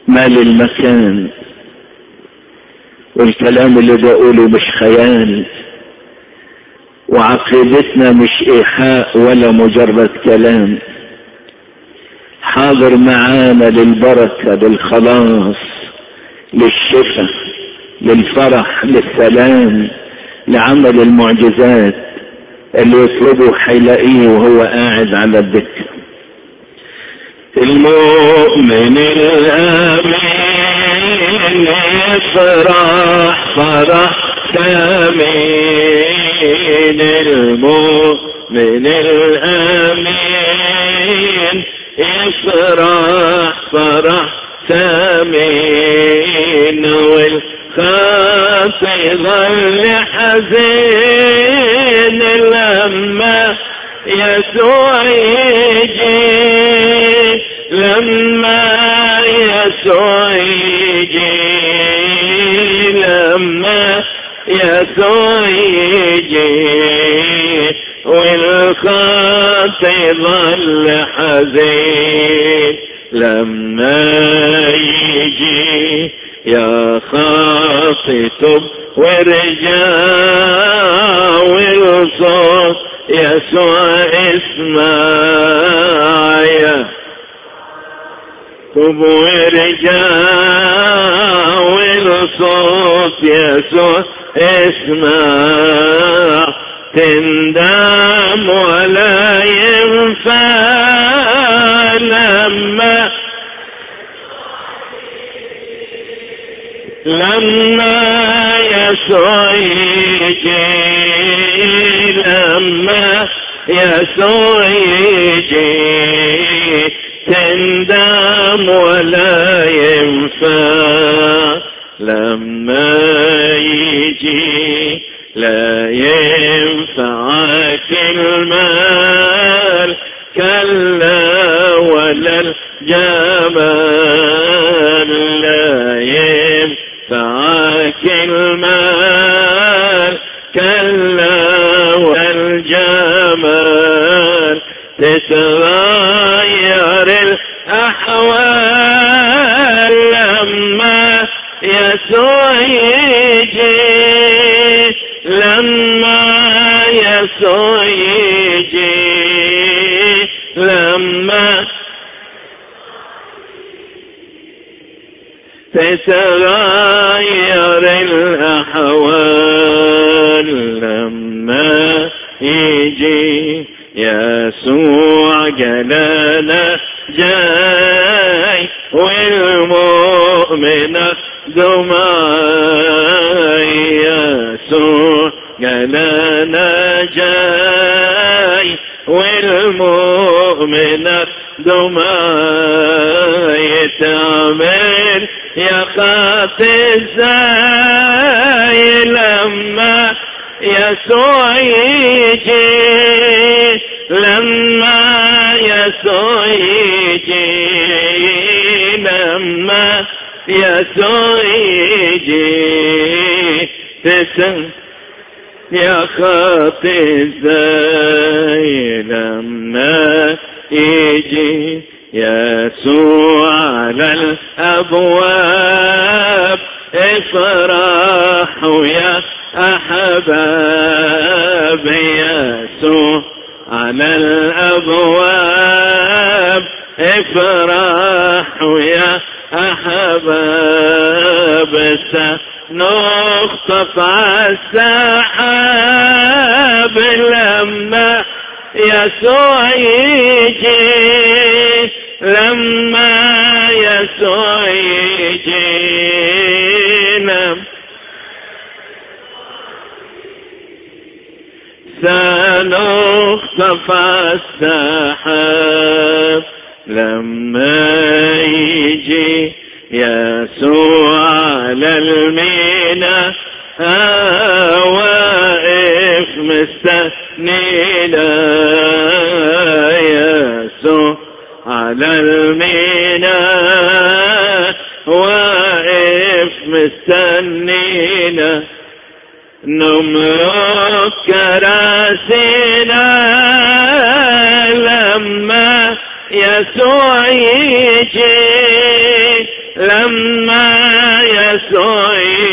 مال المكان والكلام اللي بقوله مش خيال وعقيدتنا مش ايحاء ولا مجرد كلام حاضر معانا للبركة للخلاص للشفاء للفرح للسلام لعمل المعجزات اللي يطلبه حيلاقيه وهو قاعد على الدكة المؤمن الامين يفرح فرح ثمين المؤمن الامين يفرح فرح ثمين والخاطي ظل حزين لما يسوع يجي لما يسوع يجي لما يسوع يجي والخاطي ظل حزين لما يجي يا خاطي تب وارجع والصوت يسوع اسمع يا تب وارجع والصوت يسوع اسمع تندم ولا ينفع لما لما يسوع يجي لما يسوع يجي تندم ولا ينفع لما يجي لا ينفعك المال كلا ولا الجمال لا ينفعك المال كلا ولا الجمال تتغير الأحوال لما يسوع يجي لما يسوع يجي لما تتغير الأحوال لما يجي يسوع جلاله جاي والمؤمن دماي يسوع جلاله جاي والمؤمن دماي تعمل يا خاطي ازاي لما يسوع يجي لما يسوع يجي لما يسوع يجي تسم يا خاطي ازاي لما يجي يسوع على الابواب افرحوا يا احباب يسوع على الابواب افرحوا يا احباب نخطف السحاب لما يسوع يجي لما يسوع يجي لما سنخطف السحاب لما يجي يسوع على المينا واقف مستنينا يسوع على المينا واقف مستنينا نملك كراسينا لما يسوع يجي لما يسوع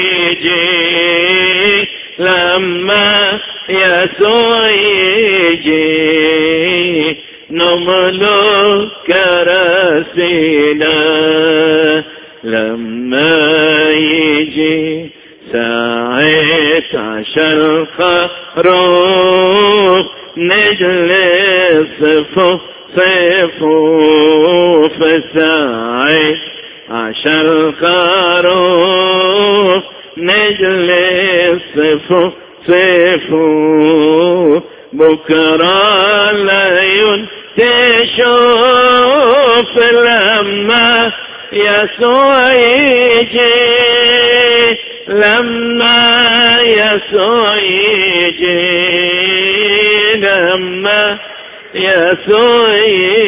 يجي لما يسوع يجي نملك كراسينا لما يجي ساعة عشر خروف نجلس فوق صفوف ساعة عشر خروف نجلس صفوف صفوف بكرة العيون تشوف لما يسوع يجي لما يسوع يجي لما يسوع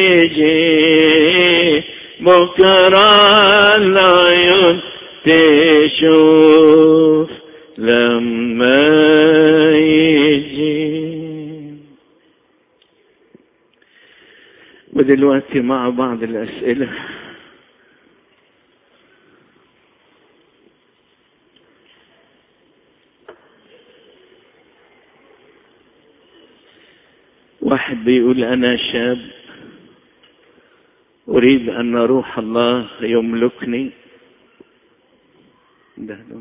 يجي بكرة العيون تشوف لما يجي ودلوقتي مع بعض الأسئلة واحد بيقول أنا شاب أريد أن روح الله يملكني ده ده.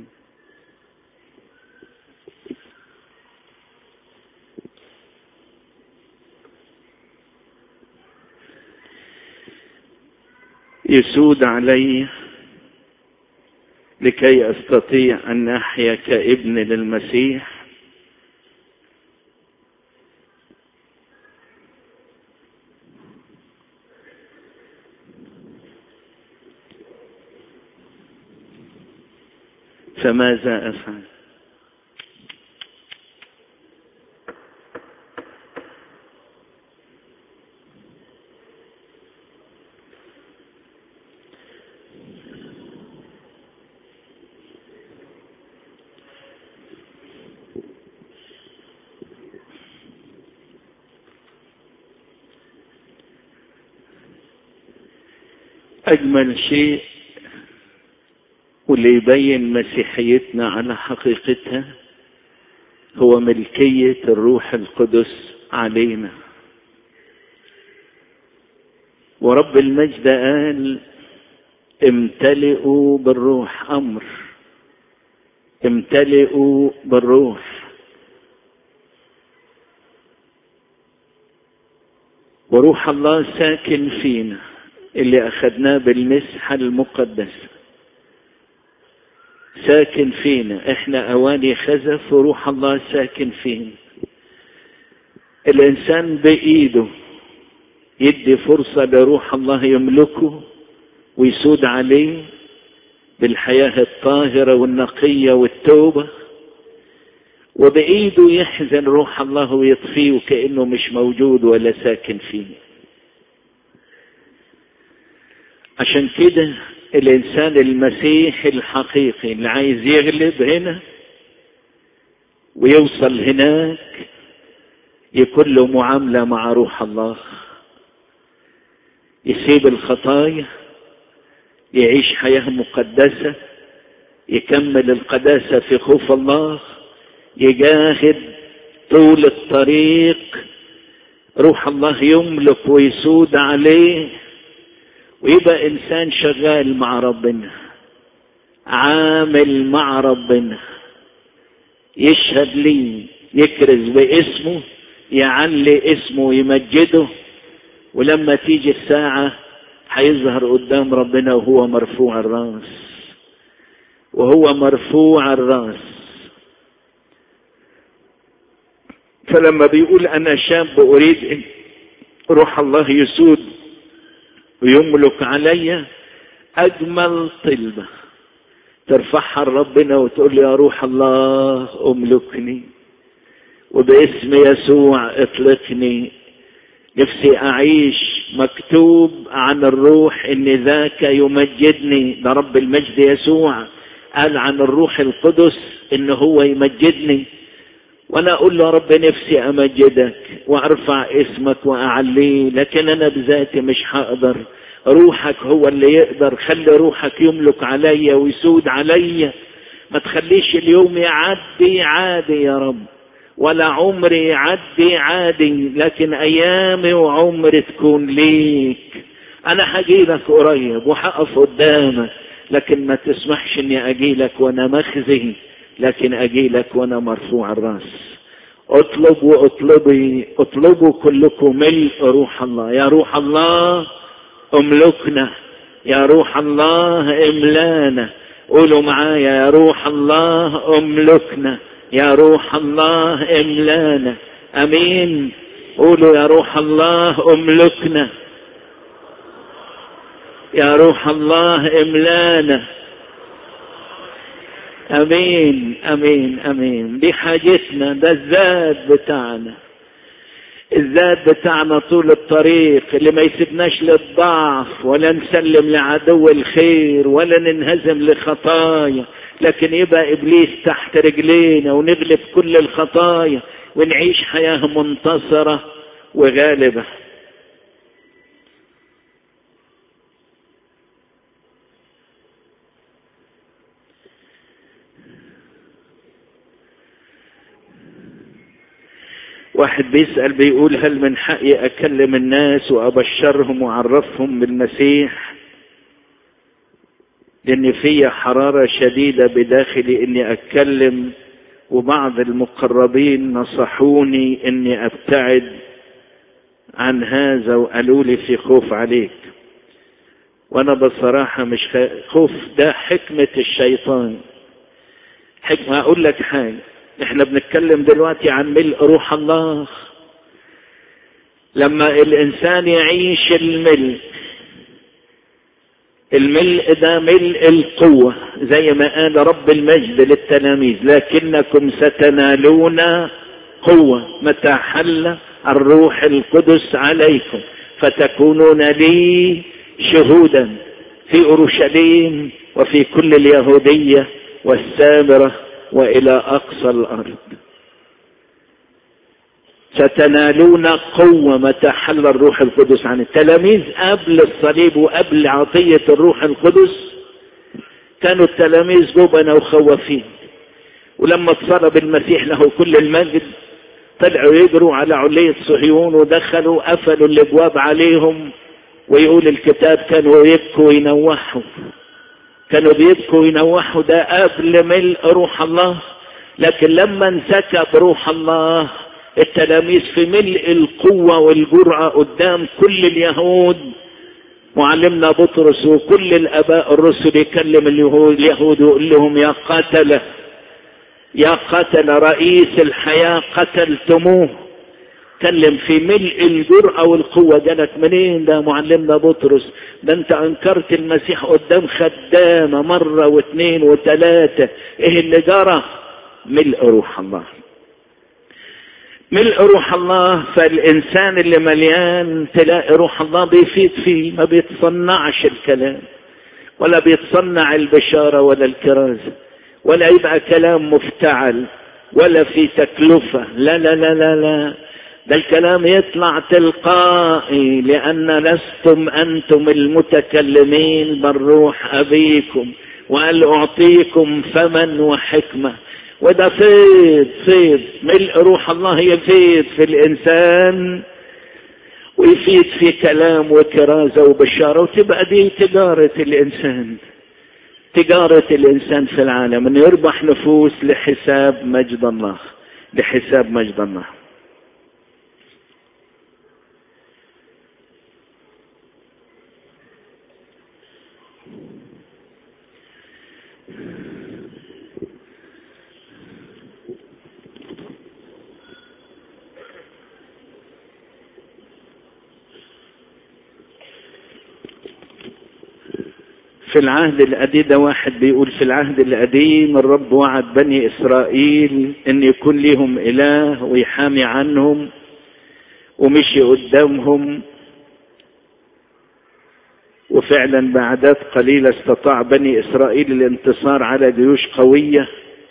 يسود علي لكي استطيع ان احيا كابن للمسيح فماذا افعل أجمل شيء واللي يبين مسيحيتنا على حقيقتها هو ملكية الروح القدس علينا ورب المجد قال امتلئوا بالروح أمر امتلئوا بالروح وروح الله ساكن فينا اللي أخذناه بالمسحة المقدسة ساكن فينا احنا أواني خزف وروح الله ساكن فينا الإنسان بإيده يدي فرصة لروح الله يملكه ويسود عليه بالحياة الطاهرة والنقية والتوبة وبإيده يحزن روح الله ويطفيه وكأنه مش موجود ولا ساكن فيه عشان كده الانسان المسيحي الحقيقي اللي عايز يغلب هنا ويوصل هناك يكون له معاملة مع روح الله يسيب الخطايا يعيش حياة مقدسة يكمل القداسة في خوف الله يجاهد طول الطريق روح الله يملك ويسود عليه ويبقى انسان شغال مع ربنا عامل مع ربنا يشهد لي يكرز باسمه يعلي اسمه ويمجده ولما تيجي الساعة هيظهر قدام ربنا وهو مرفوع الراس وهو مرفوع الراس فلما بيقول انا شاب اريد ان روح الله يسود ويملك علي اجمل طلبه ترفعها لربنا وتقول يا روح الله املكني وباسم يسوع اطلقني نفسي اعيش مكتوب عن الروح ان ذاك يمجدني ده رب المجد يسوع قال عن الروح القدس ان هو يمجدني وانا اقول له يا رب نفسي امجدك وارفع اسمك واعليه لكن انا بذاتي مش هقدر روحك هو اللي يقدر خلي روحك يملك عليا ويسود عليا ما تخليش اليوم يعدي عادي يا رب ولا عمري يعدي عادي لكن ايامي وعمري تكون ليك انا هجيلك قريب وهقف قدامك لكن ما تسمحش اني اجيلك وانا مخزي لكن اجيلك وانا مرفوع الراس اطلب واطلبي اطلبوا كلكم ملء روح الله يا روح الله املكنا يا روح الله املانا قولوا معايا يا روح الله املكنا يا روح الله املانا امين قولوا يا روح الله املكنا يا روح الله املانا امين امين امين دي حاجتنا ده الزاد بتاعنا الزاد بتاعنا طول الطريق اللي ما يسيبناش للضعف ولا نسلم لعدو الخير ولا ننهزم لخطايا لكن يبقى ابليس تحت رجلينا ونغلب كل الخطايا ونعيش حياه منتصره وغالبه واحد بيسأل بيقول هل من حقي أكلم الناس وأبشرهم وأعرفهم بالمسيح لأن في حرارة شديدة بداخلي إني أتكلم وبعض المقربين نصحوني إني أبتعد عن هذا وقالوا لي في خوف عليك وأنا بصراحة مش خوف ده حكمة الشيطان حكمة أقول لك حاجة احنا بنتكلم دلوقتي عن ملء روح الله لما الانسان يعيش الملء الملء ده ملء القوة زي ما قال رب المجد للتلاميذ لكنكم ستنالون قوة متى حل الروح القدس عليكم فتكونون لي شهودا في اورشليم وفي كل اليهودية والسامرة والى اقصى الارض ستنالون قوة متى حل الروح القدس عن التلاميذ قبل الصليب وقبل عطية الروح القدس كانوا التلاميذ جبنة وخوافين ولما اتصلب المسيح له كل المجد طلعوا يجروا على علية صهيون ودخلوا قفلوا الابواب عليهم ويقول الكتاب كانوا يبكوا وينوحوا كانوا بيبكوا وينوحوا ده قبل ملء روح الله لكن لما انسكب روح الله التلاميذ في ملء القوة والجرأة قدام كل اليهود معلمنا بطرس وكل الاباء الرسل يكلم اليهود اليهود ويقول لهم يا قتلة يا قتل رئيس الحياة قتلتموه تكلم في ملء الجرأة والقوة جالك منين ده معلمنا بطرس ده انت انكرت المسيح قدام خدامة مرة واثنين وثلاثة ايه اللي جرى ملء روح الله ملء روح الله فالانسان اللي مليان تلاقي روح الله بيفيد فيه ما بيتصنعش الكلام ولا بيتصنع البشارة ولا الكرازة ولا يبقى كلام مفتعل ولا في تكلفة لا لا لا لا لا ده الكلام يطلع تلقائي لأن لستم أنتم المتكلمين بل روح أبيكم وقال أعطيكم فما وحكمة وده فيض فيض ملء روح الله يفيض في الإنسان ويفيد في كلام وكرازة وبشارة وتبقى دي تجارة الإنسان تجارة الإنسان في العالم أنه يربح نفوس لحساب مجد الله لحساب مجد الله في العهد القديم ده واحد بيقول في العهد القديم الرب وعد بني اسرائيل ان يكون ليهم اله ويحامي عنهم ومشي قدامهم وفعلا باعداد قليله استطاع بني اسرائيل الانتصار على جيوش قويه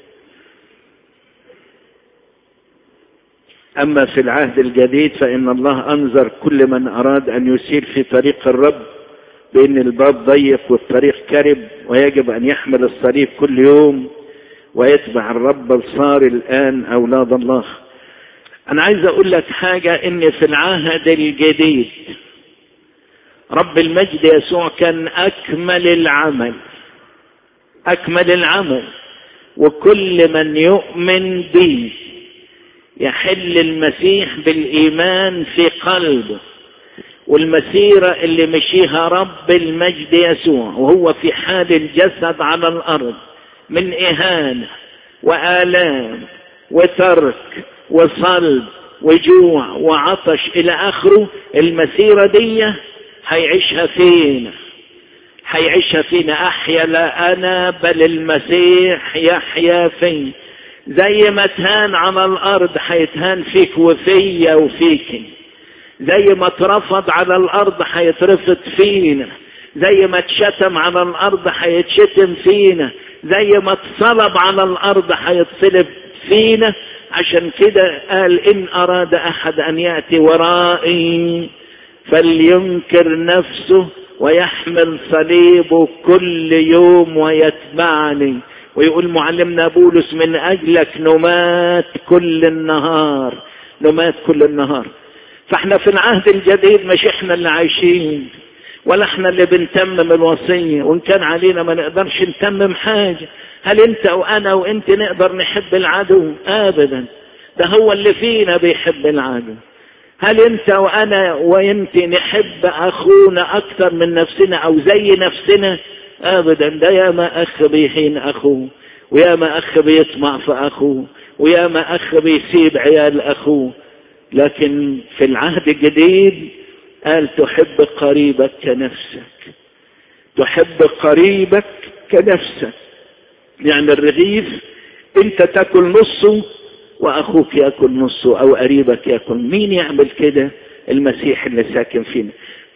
اما في العهد الجديد فان الله انذر كل من اراد ان يسير في طريق الرب بأن الباب ضيق والطريق كرب ويجب أن يحمل الصليب كل يوم ويتبع الرب الصار الآن أولاد الله أنا عايز أقول لك حاجة إن في العهد الجديد رب المجد يسوع كان أكمل العمل أكمل العمل وكل من يؤمن به يحل المسيح بالإيمان في قلبه والمسيرة اللي مشيها رب المجد يسوع وهو في حال الجسد على الأرض من إهانة وآلام وترك وصلب وجوع وعطش إلى آخره المسيرة دي هيعيشها فينا هيعيشها فينا أحيا لا أنا بل المسيح يحيا فينا زي ما تهان على الأرض هيتهان فيك وفيا وفيك زي ما اترفض على الأرض هيترفض فينا زي ما اتشتم على الأرض هيتشتم فينا زي ما اتصلب على الأرض هيتصلب فينا عشان كده قال إن أراد أحد أن يأتي ورائي فلينكر نفسه ويحمل صليبه كل يوم ويتبعني ويقول معلمنا بولس من أجلك نمات كل النهار نمات كل النهار فاحنا في العهد الجديد مش احنا اللي عايشين ولا احنا اللي بنتمم الوصية وان كان علينا ما نقدرش نتمم حاجة هل انت وانا وانت نقدر نحب العدو ابدا ده هو اللي فينا بيحب العدو هل انت وانا وانت نحب اخونا اكثر من نفسنا او زي نفسنا ابدا ده يا ما اخ بيهين اخوه ويا ما اخ بيطمع في اخوه ويا ما اخ بيسيب عيال اخوه لكن في العهد الجديد قال تحب قريبك كنفسك تحب قريبك كنفسك يعني الرغيف انت تاكل نصه واخوك ياكل نصه او قريبك ياكل مين يعمل كده المسيح اللي ساكن فينا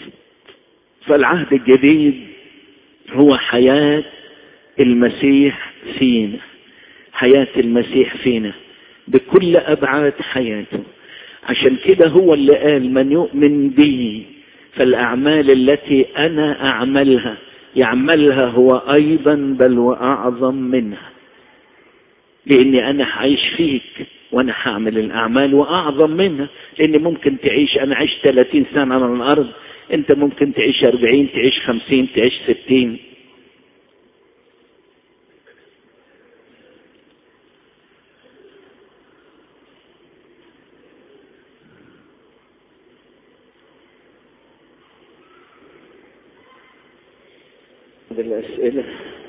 فالعهد الجديد هو حياة المسيح فينا حياة المسيح فينا بكل أبعاد حياته عشان كده هو اللي قال من يؤمن بي فالأعمال التي أنا أعملها يعملها هو أيضا بل وأعظم منها لأني أنا هعيش فيك وأنا هعمل الأعمال وأعظم منها لأني ممكن تعيش أنا عشت 30 سنة على الأرض أنت ممكن تعيش 40 تعيش 50 تعيش 60 الأسئلة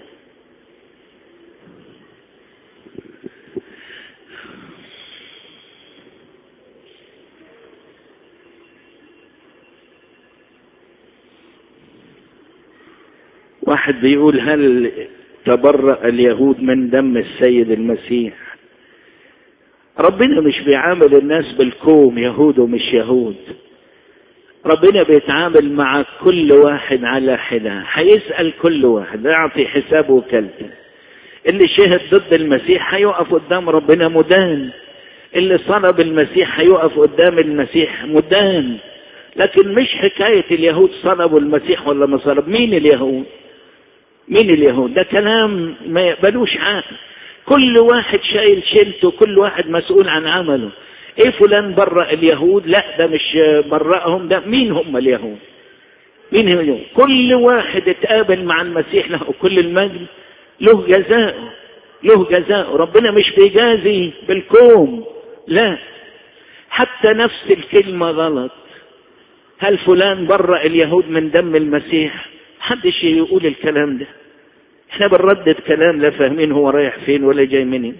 واحد بيقول هل تبرأ اليهود من دم السيد المسيح ربنا مش بيعامل الناس بالكوم يهود ومش يهود ربنا بيتعامل مع كل واحد على حدة هيسأل كل واحد يعطي حسابه وكلته اللي شهد ضد المسيح هيقف قدام ربنا مدان اللي صلب المسيح هيقف قدام المسيح مدان لكن مش حكاية اليهود صلبوا المسيح ولا ما صلب مين اليهود مين اليهود ده كلام ما يقبلوش عقل كل واحد شايل شيلته كل واحد مسؤول عن عمله ايه فلان برأ اليهود لا ده مش برأهم ده مين هم اليهود مين هم اليهود كل واحد اتقابل مع المسيح له كل المجد له جزاء له جزاء ربنا مش بيجازي بالكوم لا حتى نفس الكلمة غلط هل فلان برأ اليهود من دم المسيح محدش يقول الكلام ده احنا بنردد كلام لا فاهمين هو رايح فين ولا جاي منين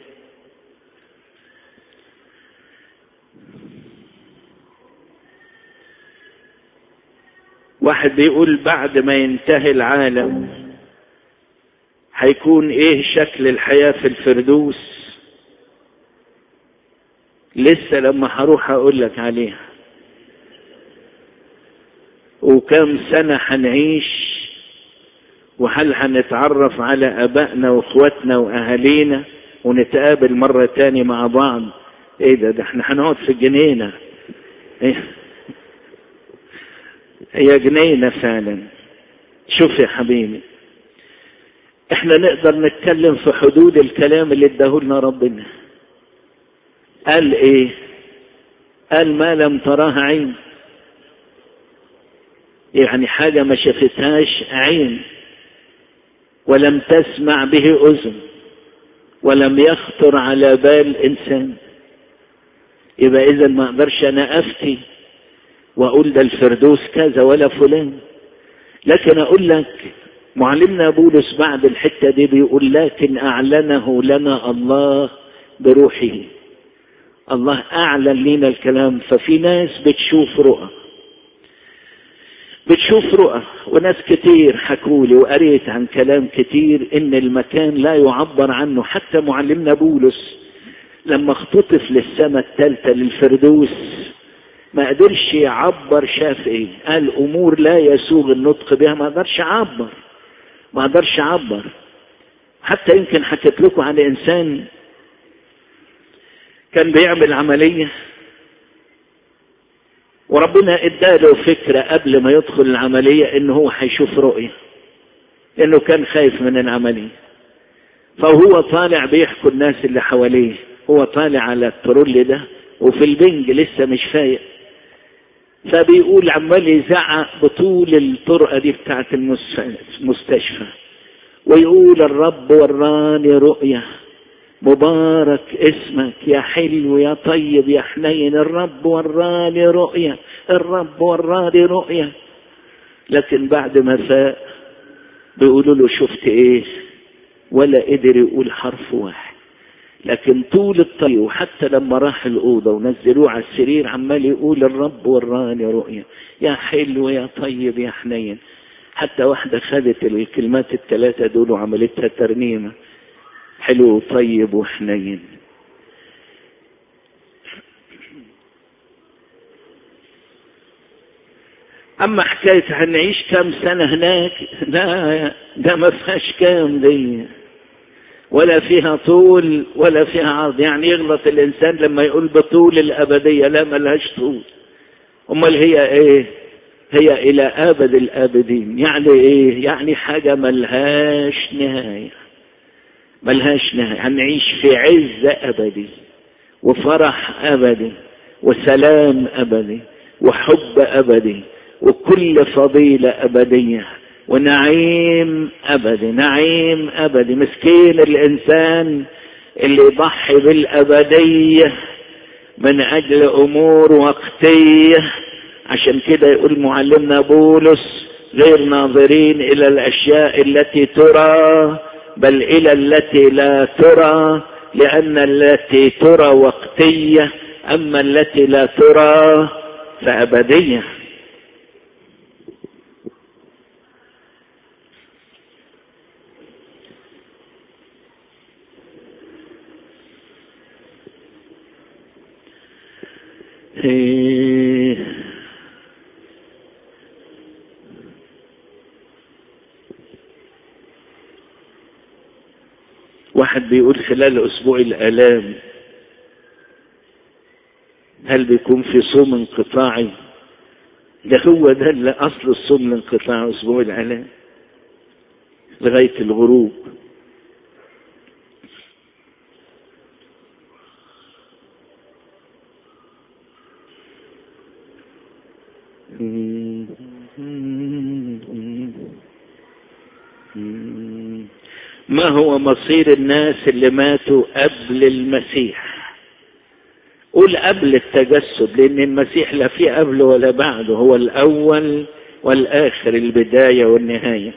واحد بيقول بعد ما ينتهي العالم هيكون ايه شكل الحياة في الفردوس لسه لما هروح اقول لك عليها وكم سنة هنعيش وهل هنتعرف على ابائنا واخواتنا واهالينا ونتقابل مرة تاني مع بعض ايه ده ده احنا هنقعد في الجنينة ايه هي جنينة فعلا شوف يا حبيبي احنا نقدر نتكلم في حدود الكلام اللي اداهولنا ربنا قال ايه قال ما لم تراه عين يعني حاجة ما شافتهاش عين ولم تسمع به أذن ولم يخطر على بال إنسان يبقى إذا ما أقدرش أنا أفتي وأقول ده الفردوس كذا ولا فلان لكن أقول لك معلمنا بولس بعد الحتة دي بيقول لكن أعلنه لنا الله بروحه الله أعلن لنا الكلام ففي ناس بتشوف رؤى بتشوف رؤى وناس كتير حكولي وقريت عن كلام كتير ان المكان لا يعبر عنه حتى معلمنا بولس لما اختطف للسماء الثالثة للفردوس ما قدرش يعبر شاف ايه قال امور لا يسوغ النطق بها ما قدرش يعبر ما قدرش يعبر حتى يمكن حكيت لكم عن انسان كان بيعمل عمليه وربنا اداله فكرة قبل ما يدخل العملية ان هو هيشوف رؤية لانه كان خايف من العملية فهو طالع بيحكوا الناس اللي حواليه هو طالع على الترول ده وفي البنج لسه مش فايق فبيقول عمال يزعق بطول الطرقة دي بتاعت المستشفى ويقول الرب وراني رؤية مبارك اسمك يا حلو يا طيب يا حنين الرب وراني رؤية الرب وراني رؤية لكن بعد ما فاق بيقولوا له شفت ايه ولا قدر يقول حرف واحد لكن طول الطريق وحتى لما راح الأوضة ونزلوه على السرير عمال يقول الرب وراني رؤية يا حلو يا طيب يا حنين حتى واحدة خدت الكلمات الثلاثة دول وعملتها ترنيمة حلو وطيب وحنين اما حكاية هنعيش كام سنة هناك لا ده ما فيهاش كام دي ولا فيها طول ولا فيها عرض يعني يغلط الانسان لما يقول بطول الابدية لا ملهاش طول امال هي ايه هي الى ابد الابدين يعني ايه يعني حاجة ملهاش نهايه ملهاش نهاية هنعيش في عز أبدي وفرح أبدي وسلام أبدي وحب أبدي وكل فضيلة أبدية ونعيم أبدي نعيم أبدي مسكين الإنسان اللي يضحي بالأبدية من أجل أمور وقتية عشان كده يقول معلمنا بولس غير ناظرين إلى الأشياء التي ترى بل الى التي لا ترى لان التي ترى وقتيه اما التي لا ترى فابديه إيه واحد بيقول خلال اسبوع الالام هل بيكون في صوم انقطاعي ده هو ده اللي اصل الصوم الانقطاعي اسبوع الالام لغايه الغروب ما هو مصير الناس اللي ماتوا قبل المسيح قول قبل التجسد لان المسيح لا في قبله ولا بعده هو الاول والاخر البدايه والنهايه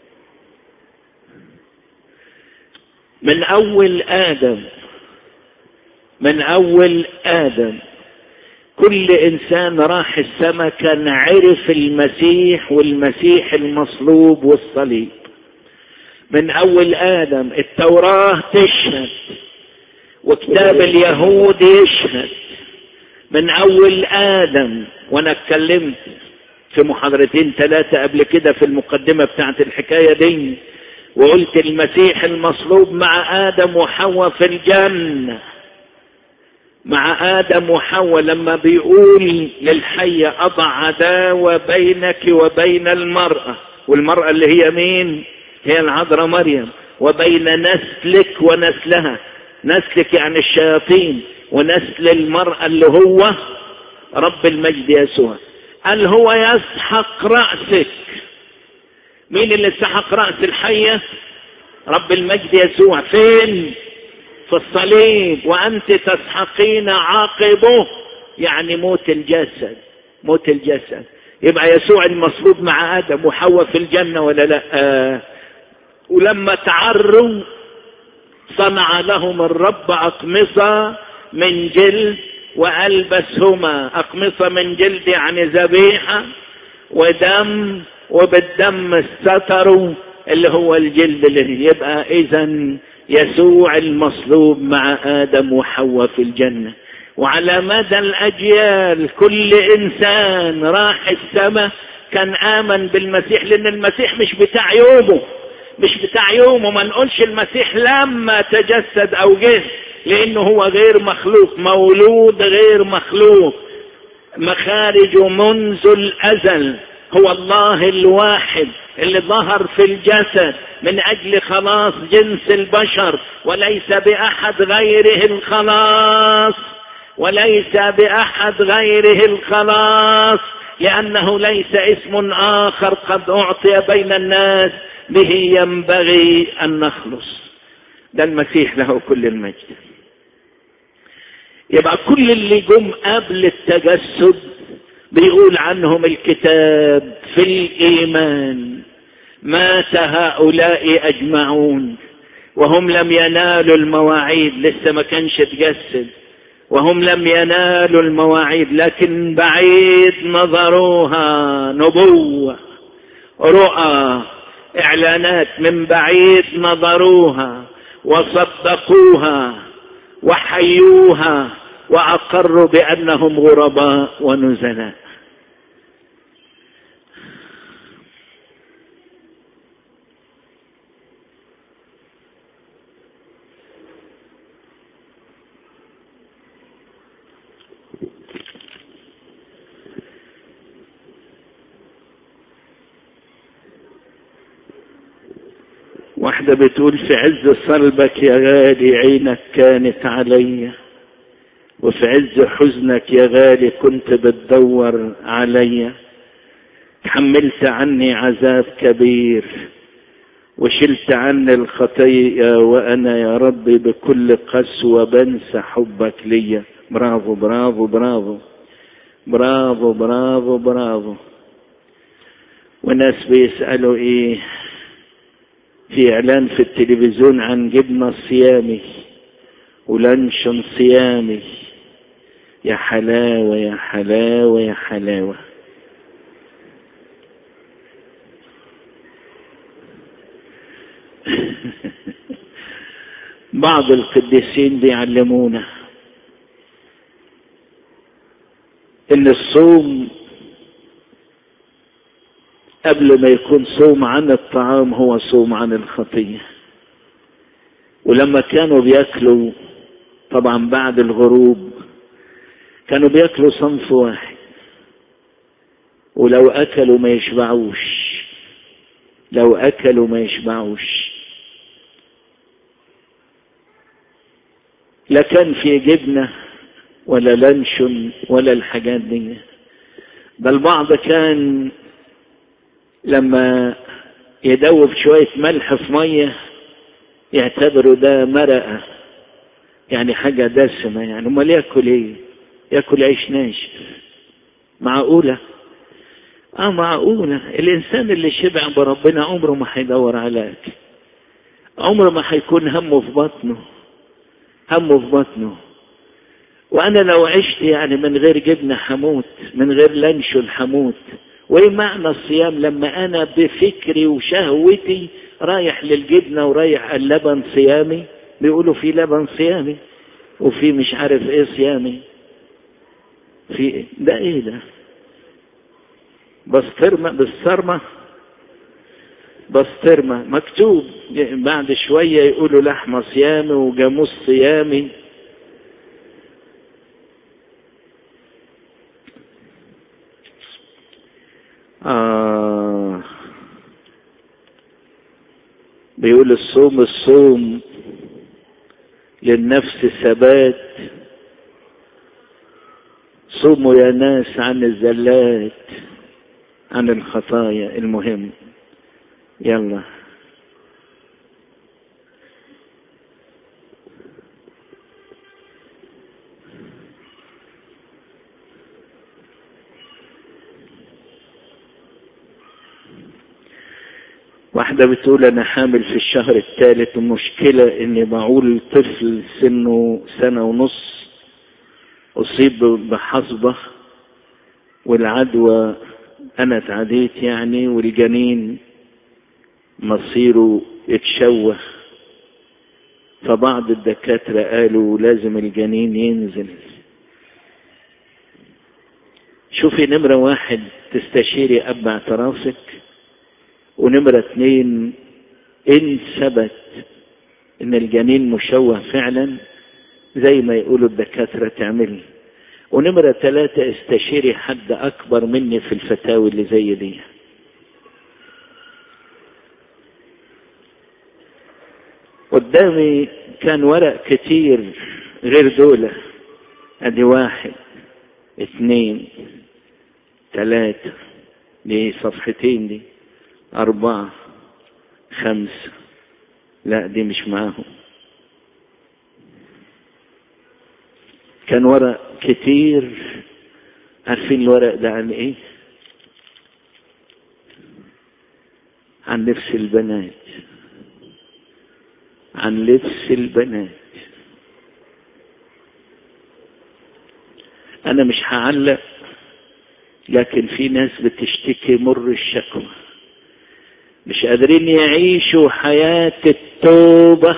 من اول ادم من اول ادم كل انسان راح السماء كان عرف المسيح والمسيح المصلوب والصليب من اول ادم التوراه تشهد وكتاب اليهود يشهد من اول ادم وانا اتكلمت في محاضرتين ثلاثة قبل كده في المقدمة بتاعت الحكاية دي وقلت المسيح المصلوب مع آدم وحواء في الجنة مع آدم وحواء لما بيقول للحية أضع عداوة بينك وبين المرأة والمرأة اللي هي مين هي العذراء مريم وبين نسلك ونسلها نسلك يعني الشياطين ونسل المرأة اللي هو رب المجد يسوع قال هو يسحق رأسك مين اللي سحق رأس الحية رب المجد يسوع فين في الصليب وأنت تسحقين عاقبه يعني موت الجسد موت الجسد يبقى يسوع المصلوب مع آدم وحواء في الجنة ولا لا آه. ولما تعروا صنع لهم الرب أقمصة من جلد وألبسهما أقمصة من جلد يعني ذبيحة ودم وبالدم استتروا اللي هو الجلد اللي يبقى إذا يسوع المصلوب مع آدم وحواء في الجنة وعلى مدى الأجيال كل إنسان راح السماء كان آمن بالمسيح لأن المسيح مش بتاع يومه مش بتاع يومه ما نقولش المسيح لما تجسد أو جه لأنه هو غير مخلوق مولود غير مخلوق مخارجه منذ الأزل هو الله الواحد اللي ظهر في الجسد من أجل خلاص جنس البشر وليس بأحد غيره الخلاص وليس بأحد غيره الخلاص لأنه ليس اسم آخر قد أعطي بين الناس به ينبغي أن نخلص ده المسيح له كل المجد يبقى كل اللي جم قبل التجسد بيقول عنهم الكتاب في الإيمان مات هؤلاء أجمعون وهم لم ينالوا المواعيد لسه ما كانش تجسد وهم لم ينالوا المواعيد لكن بعيد نظروها نبوة رؤى إعلانات من بعيد نظروها وصدقوها وحيوها وأقروا بأنهم غرباء ونزلاء واحدة بتقول في عز صلبك يا غالي عينك كانت عليّ وفي عز حزنك يا غالي كنت بتدور عليا حملت عني عذاب كبير وشلت عني الخطيئة وأنا يا ربي بكل قسوة بنسى حبك ليا برافو برافو برافو برافو برافو برافو وناس بيسألوا ايه في اعلان في التلفزيون عن جبنة صيامي ولانشون صيامي يا حلاوة يا حلاوة يا حلاوة بعض القديسين بيعلمونا ان الصوم قبل ما يكون صوم عن الطعام هو صوم عن الخطيه ولما كانوا بياكلوا طبعا بعد الغروب كانوا بياكلوا صنف واحد ولو اكلوا ما يشبعوش لو اكلوا ما يشبعوش لا كان في جبنة ولا لانشون ولا الحاجات دي بل بعض كان لما يدوب شوية ملح في مية يعتبروا ده مرقة يعني حاجة دسمة يعني امال ياكل ايه ياكل عيش ناشف معقولة اه معقولة الانسان اللي شبع بربنا عمره ما هيدور على اكل عمره ما هيكون همه في بطنه همه في بطنه وانا لو عشت يعني من غير جبنة حموت من غير لانشون حموت وايه معنى الصيام لما انا بفكري وشهوتي رايح للجبنة ورايح اللبن صيامي بيقولوا في لبن صيامي وفي مش عارف ايه صيامي في ايه ده ايه ده بسطرمة بالصرمة بسطرمة مكتوب بعد شوية يقولوا لحمة صيامي وجاموس صيامي آه بيقول الصوم الصوم للنفس ثبات صوموا يا ناس عن الزلات عن الخطايا المهم يلا واحدة بتقول أنا حامل في الشهر الثالث المشكلة إني معول طفل سنه سنة ونص أصيب بحصبة والعدوى أنا اتعديت يعني والجنين مصيره اتشوه فبعض الدكاترة قالوا لازم الجنين ينزل شوفي نمرة واحد تستشيري أب اعترافك ونمرة اتنين إن ثبت إن الجنين مشوه فعلا زي ما يقولوا الدكاترة تعمل ونمرة ثلاثة استشيري حد أكبر مني في الفتاوي اللي زي دي قدامي كان ورق كتير غير دولة ادي واحد اثنين ثلاثة دي صفحتين دي أربعة خمسة لا دي مش معاهم كان ورق كتير عارفين الورق ده عن ايه عن لبس البنات عن لبس البنات انا مش هعلق لكن في ناس بتشتكي مر الشكوى مش قادرين يعيشوا حياة التوبة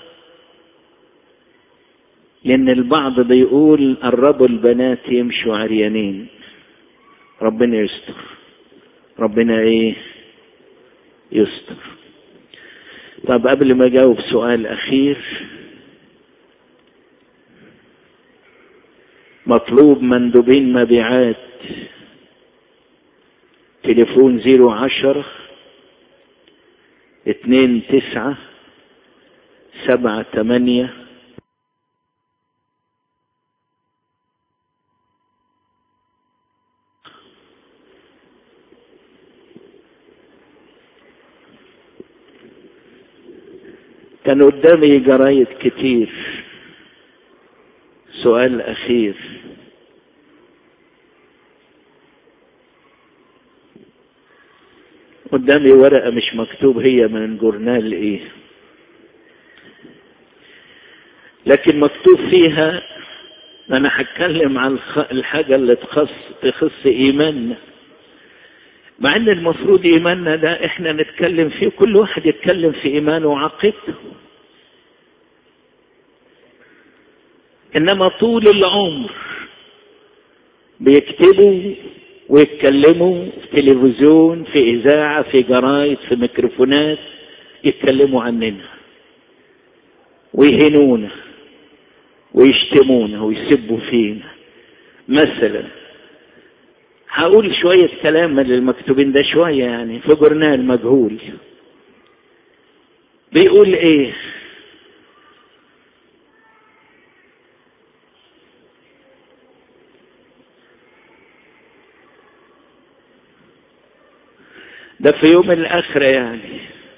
لأن البعض بيقول قربوا البنات يمشوا عريانين ربنا يستر ربنا ايه يستر طب قبل ما اجاوب سؤال اخير مطلوب مندوبين مبيعات تليفون زيرو عشرة اتنين تسعة سبعة تمانية كان قدامي جرايد كتير سؤال أخير قدامي ورقة مش مكتوب هي من جورنال ايه لكن مكتوب فيها انا هتكلم عن الحاجة اللي تخص تخص ايماننا مع ان المفروض ايماننا ده احنا نتكلم فيه كل واحد يتكلم في ايمانه وعقيدته انما طول العمر بيكتبوا ويتكلموا في تلفزيون في اذاعه في جرايد في ميكروفونات يتكلموا عننا ويهنونا ويشتمونا ويسبوا فينا مثلا هقول شوية كلام من المكتوبين ده شوية يعني في جورنال مجهول بيقول ايه ده في يوم الآخرة يعني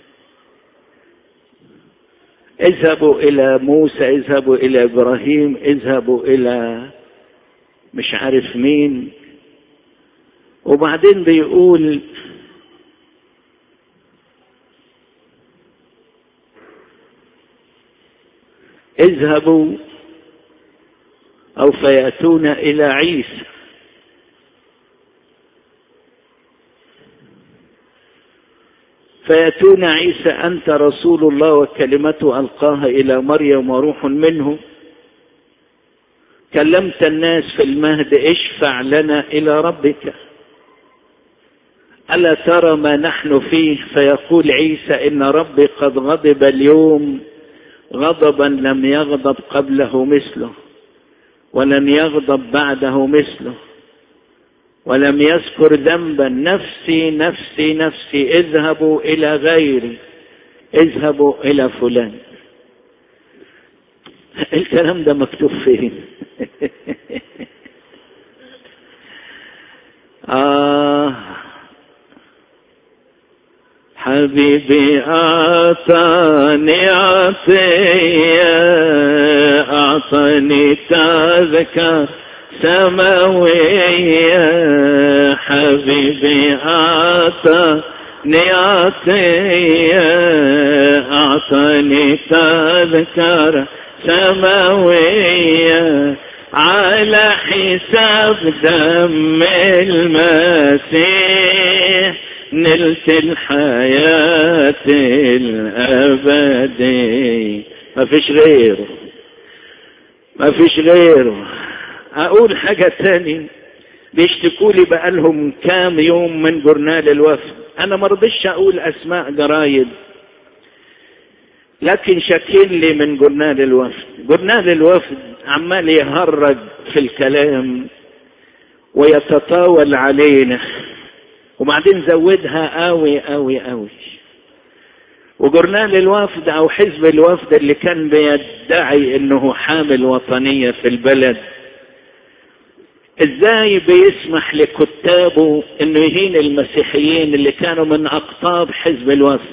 اذهبوا إلى موسى اذهبوا إلى إبراهيم اذهبوا إلى مش عارف مين وبعدين بيقول اذهبوا أو فيأتون إلى عيسى فيأتون عيسى أنت رسول الله وكلمته ألقاها إلى مريم وروح منه كلمت الناس في المهد اشفع لنا إلى ربك ألا ترى ما نحن فيه فيقول عيسى إن ربي قد غضب اليوم غضبا لم يغضب قبله مثله ولم يغضب بعده مثله ولم يذكر ذنبا نفسي نفسي نفسي اذهبوا الى غيري اذهبوا الى فلان الكلام ده مكتوب فين آه حبيبي أعطاني عطية أعطاني تذكر سماوية حبيبي أعطاني عطية أعطاني تذكر سماوية على حساب دم المسيح نلت الحياة الأبدية ما فيش غيره ما فيش غيره أقول حاجة تاني بيشتكوا لي بقالهم كام يوم من جورنال الوفد أنا ما رضيتش أقول أسماء جرايد لكن شاكين لي من جورنال الوفد جورنال الوفد عمال يهرج في الكلام ويتطاول علينا وبعدين زودها قوي قوي قوي وجورنال الوفد او حزب الوفد اللي كان بيدعي انه حامل وطنية في البلد ازاي بيسمح لكتابه انه يهين المسيحيين اللي كانوا من اقطاب حزب الوفد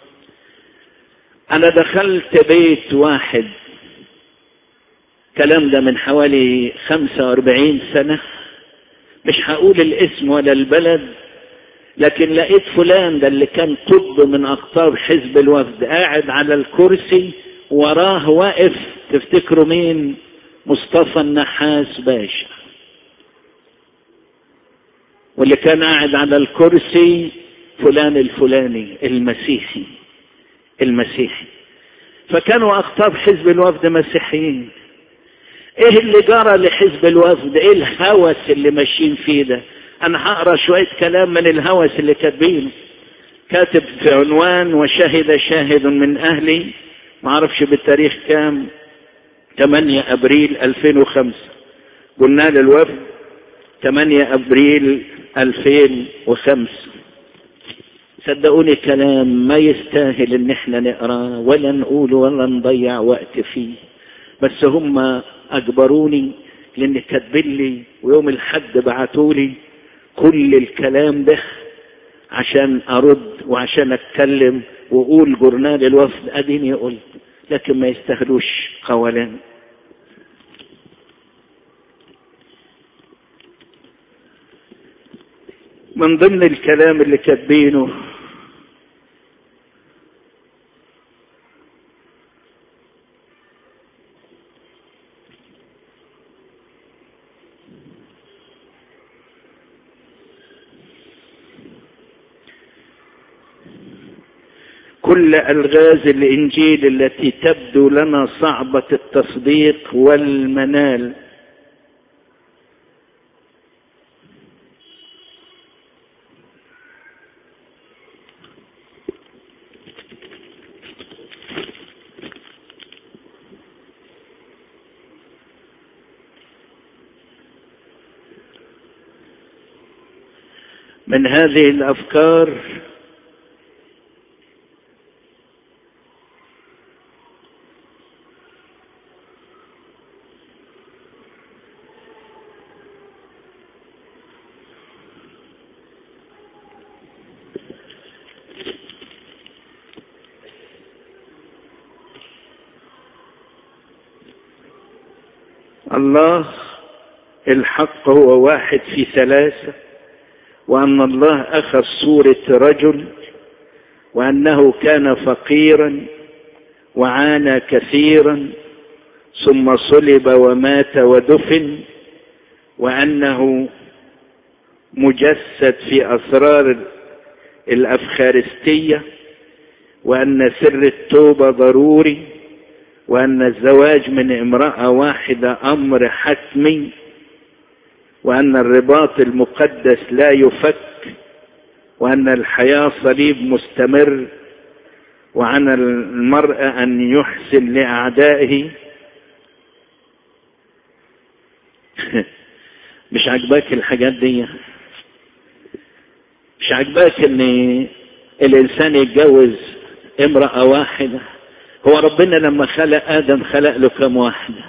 انا دخلت بيت واحد الكلام ده من حوالي خمسة واربعين سنة مش هقول الاسم ولا البلد لكن لقيت فلان ده اللي كان قطب من اقطاب حزب الوفد قاعد على الكرسي وراه واقف تفتكروا مين مصطفى النحاس باشا واللي كان قاعد على الكرسي فلان الفلاني المسيحي المسيحي فكانوا اقطاب حزب الوفد مسيحيين ايه اللي جرى لحزب الوفد ايه الهوس اللي ماشيين فيه ده انا هقرا شويه كلام من الهوس اللي كاتبينه كاتب في عنوان وشهد شاهد من اهلي ما اعرفش بالتاريخ كام 8 ابريل 2005 قلنا للوفد 8 ابريل 2005 صدقوني كلام ما يستاهل ان احنا نقراه ولا نقوله ولا نضيع وقت فيه بس هم اجبروني لان كاتبين لي ويوم الحد بعتوا لي كل الكلام ده عشان ارد وعشان اتكلم واقول جورنال الوفد اديني قلت لكن ما يستاهلوش قولان من ضمن الكلام اللي كاتبينه كل الغاز الانجيل التي تبدو لنا صعبه التصديق والمنال من هذه الافكار الله الحق هو واحد في ثلاثة وأن الله أخذ صورة رجل وأنه كان فقيرا وعانى كثيرا ثم صلب ومات ودفن وأنه مجسد في أسرار الأفخارستية وأن سر التوبة ضروري وأن الزواج من امرأة واحدة أمر حتمي وأن الرباط المقدس لا يفك وأن الحياة صليب مستمر وعن المرء أن يحسن لأعدائه مش عجباك الحاجات دي مش عجباك ان الانسان يتجوز امرأة واحدة هو ربنا لما خلق آدم خلق له كم واحدة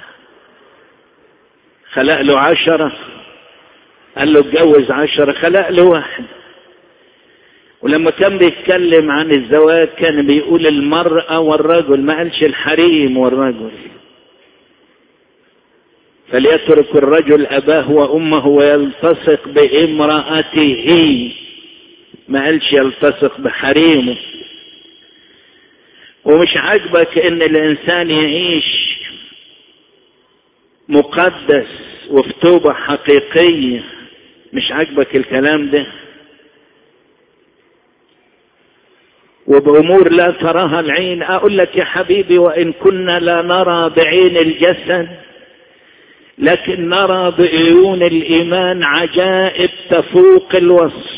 خلق له عشرة قال له اتجوز عشرة خلق له واحدة ولما كان بيتكلم عن الزواج كان بيقول المرأة والرجل ما قالش الحريم والرجل فليترك الرجل أباه وأمه ويلتصق بامرأته ما قالش يلتصق بحريمه ومش عاجبك ان الانسان يعيش مقدس وفي توبة حقيقية مش عاجبك الكلام ده وبأمور لا تراها العين أقول لك يا حبيبي وإن كنا لا نرى بعين الجسد لكن نرى بعيون الإيمان عجائب تفوق الوصف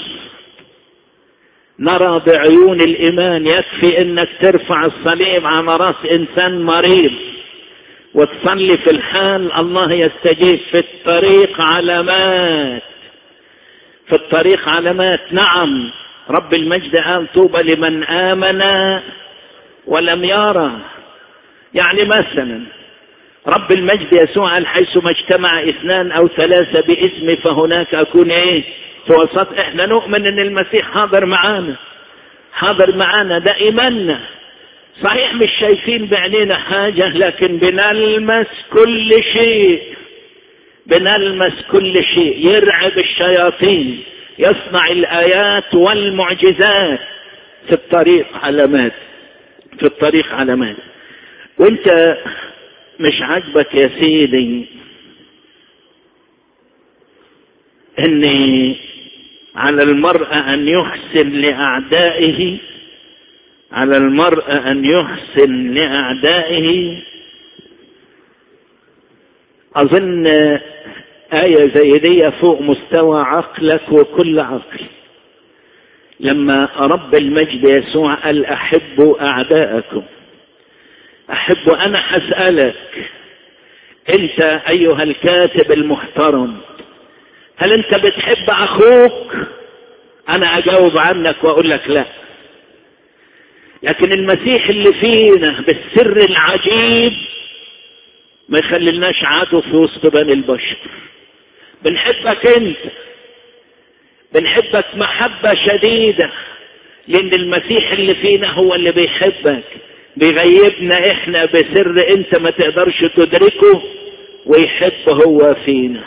نرى بعيون الإيمان يكفي إنك ترفع الصليب على رأس إنسان مريض وتصلي في الحال الله يستجيب في الطريق علامات في الطريق علامات نعم رب المجد قال طوبى لمن آمن ولم يرى يعني مثلا رب المجد يسوع قال حيثما اجتمع اثنان او ثلاثة باسمي فهناك اكون ايه في وسط احنا نؤمن ان المسيح حاضر معانا حاضر معانا ده ايماننا صحيح مش شايفين بعينينا حاجة لكن بنلمس كل شيء بنلمس كل شيء يرعب الشياطين يصنع الآيات والمعجزات في الطريق علامات في الطريق علامات وانت مش عاجبك يا سيدي ان على المرأة ان يحسن لأعدائه على المرأة ان يحسن لأعدائه اظن آية زي دي فوق مستوى عقلك وكل عقل لما رب المجد يسوع قال أحبوا أعداءكم أحب أنا حسألك أنت أيها الكاتب المحترم هل أنت بتحب أخوك أنا أجاوب عنك وأقول لك لا لكن المسيح اللي فينا بالسر العجيب ما يخليناش عدو في وسط بني البشر بنحبك انت بنحبك محبة شديدة لان المسيح اللي فينا هو اللي بيحبك بيغيبنا احنا بسر انت ما تقدرش تدركه ويحب هو فينا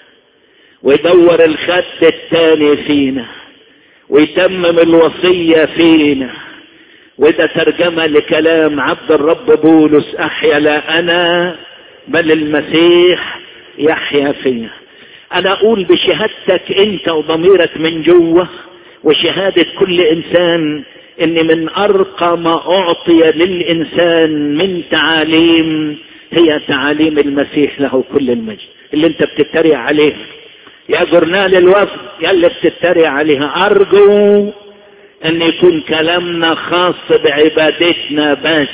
ويدور الخد التاني فينا ويتمم الوصية فينا وده ترجمة لكلام عبد الرب بولس احيا لا انا بل المسيح يحيا فينا انا اقول بشهادتك انت وضميرك من جوه وشهادة كل انسان ان من ارقى ما اعطي للانسان من تعاليم هي تعاليم المسيح له كل المجد اللي انت بتتريق عليه يا جرنال الوفد يا اللي بتتريق عليها ارجو ان يكون كلامنا خاص بعبادتنا بس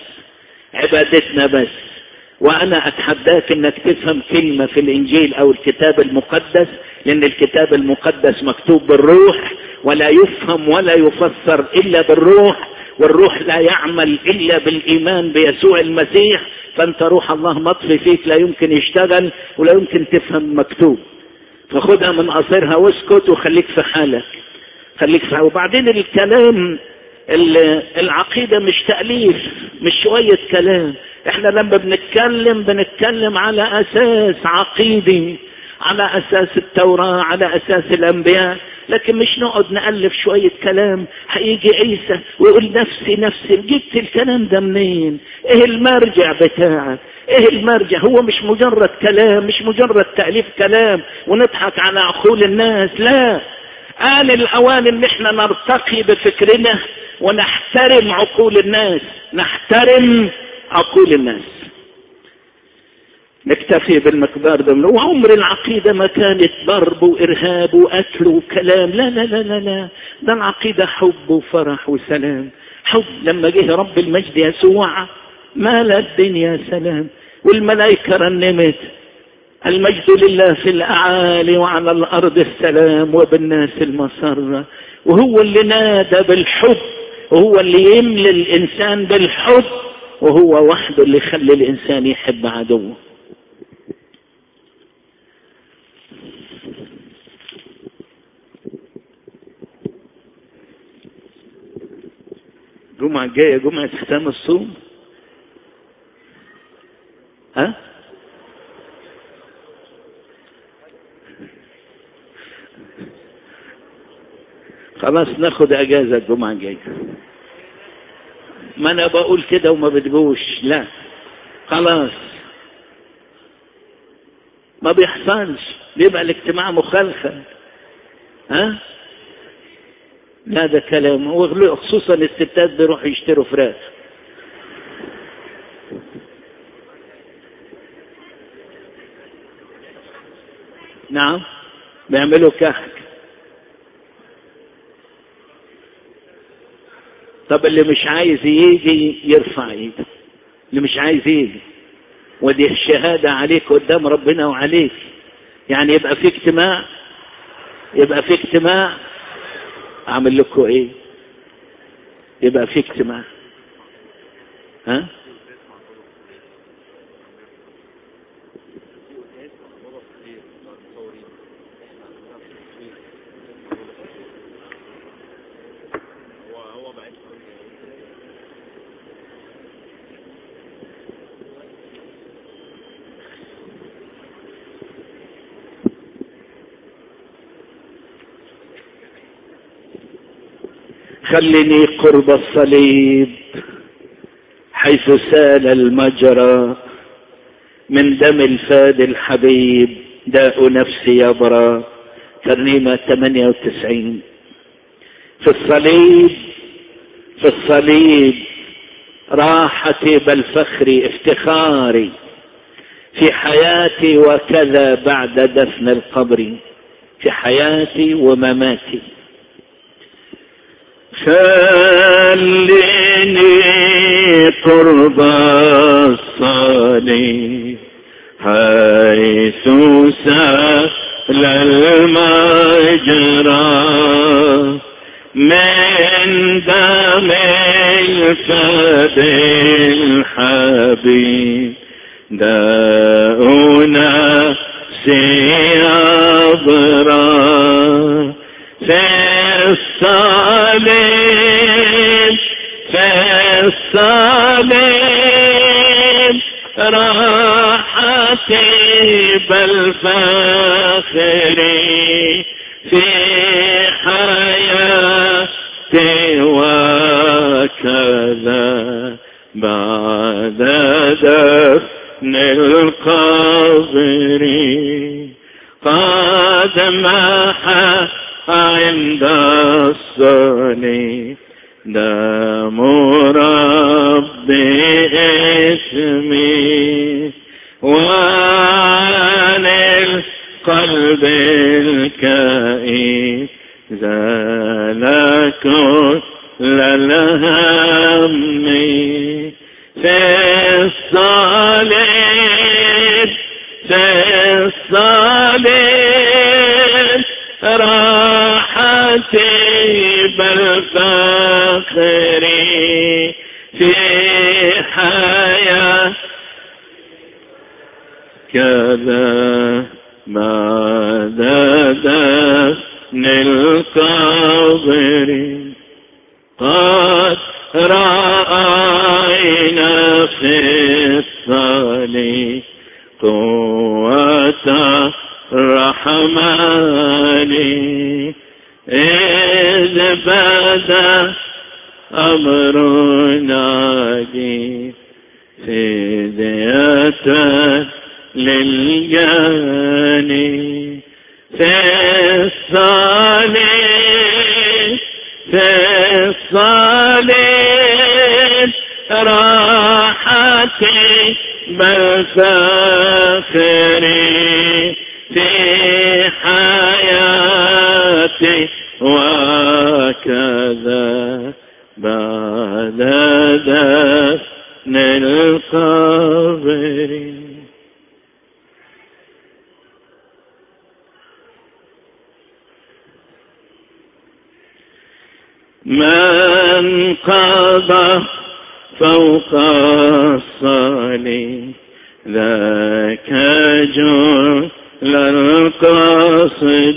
عبادتنا بس وانا اتحداك انك تفهم كلمة في الانجيل او الكتاب المقدس لان الكتاب المقدس مكتوب بالروح ولا يفهم ولا يفسر الا بالروح والروح لا يعمل الا بالايمان بيسوع المسيح فانت روح الله مطفي فيك لا يمكن يشتغل ولا يمكن تفهم مكتوب فخدها من قصيرها واسكت وخليك في حالك خليك في وبعدين الكلام العقيدة مش تأليف مش شوية كلام احنا لما بنتكلم بنتكلم على اساس عقيدي على اساس التوراة على اساس الانبياء لكن مش نقعد نألف شوية كلام هيجي عيسى ويقول نفسي نفسي جبت الكلام ده منين ايه المرجع بتاعك ايه المرجع هو مش مجرد كلام مش مجرد تأليف كلام ونضحك على عقول الناس لا آن الأوان ان احنا نرتقي بفكرنا ونحترم عقول الناس نحترم عقول الناس نكتفي بالمقدار ده وعمر العقيدة ما كانت ضرب وإرهاب وقتل وكلام لا لا لا لا لا ده العقيدة حب وفرح وسلام حب لما جه رب المجد يسوع مال الدنيا سلام والملائكة رنمت المجد لله في الأعالي وعلى الأرض السلام وبالناس المسرة وهو اللي نادى بالحب وهو اللي يملي الإنسان بالحب وهو وحده اللي يخلي الإنسان يحب عدوه الجمعة الجاية جمعة ختام الصوم ها خلاص ناخد اجازة الجمعة الجاية ما انا بقول كده وما بتجوش لا خلاص ما بيحصلش بيبقى الاجتماع مخالفة ها لا ده كلام وخصوصا الستات بيروحوا يشتروا فراخ نعم بيعملوا كحك طب اللي مش عايز يجي يرفع ايده اللي مش عايز يجي ودي الشهادة عليك قدام ربنا وعليك يعني يبقى في اجتماع يبقى في اجتماع اعمل لكم ايه يبقى في اجتماع ها خلني قرب الصليب حيث سال المجرى من دم الفاد الحبيب داء نفسي يبرى ترنيمة 98 في الصليب في الصليب راحتي بل فخري افتخاري في حياتي وكذا بعد دفن القبر في حياتي ومماتي خليني قرب الصليب حيث سال المجرى من دم الفد الحبيب داؤنا سيبرى في الصليب في الصليب راحتي بل فاخري في حياتي وكذا بعد دفن القبر قد محى عند الصليب دم ربي اسمي وعن القلب الكئيب زال كل الهم في الصليب في الصليب راحتي بل فخري في حياة كذا بعد دفن القبر قد رأينا في الصليب قوة الرحمن إذ بدا أمرنا لي فدية للجاني في الصليب في الصليب راحتي بل فاخري في حياتي وكذا بعد دفن القبر ما من قضى فوق الصليب ذاك جل القصد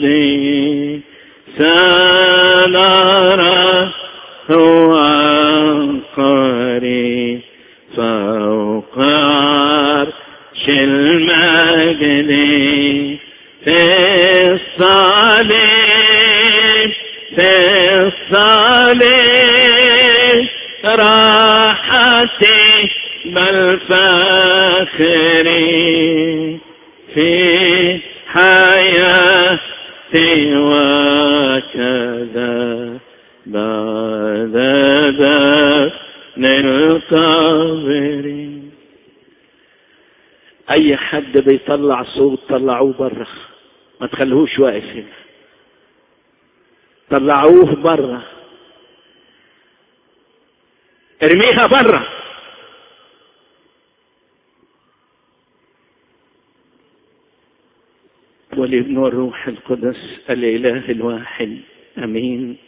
سنرى هو قريب فوق عرش المجد في الصليب في الصليب راحتي بل فاخري في حياتي وكذا بعد دفن القبر اي حد بيطلع صوت طلعوه بره ما تخلوهوش واقف هنا طلعوه بره ارميها بره والابن والروح القدس الاله الواحد امين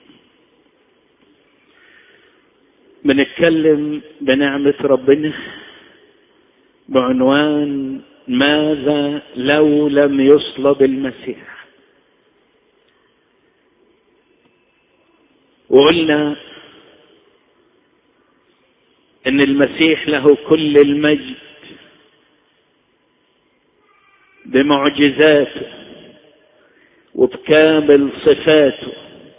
بنتكلم بنعمه ربنا بعنوان ماذا لو لم يصلب المسيح وقلنا ان المسيح له كل المجد بمعجزاته وبكامل صفاته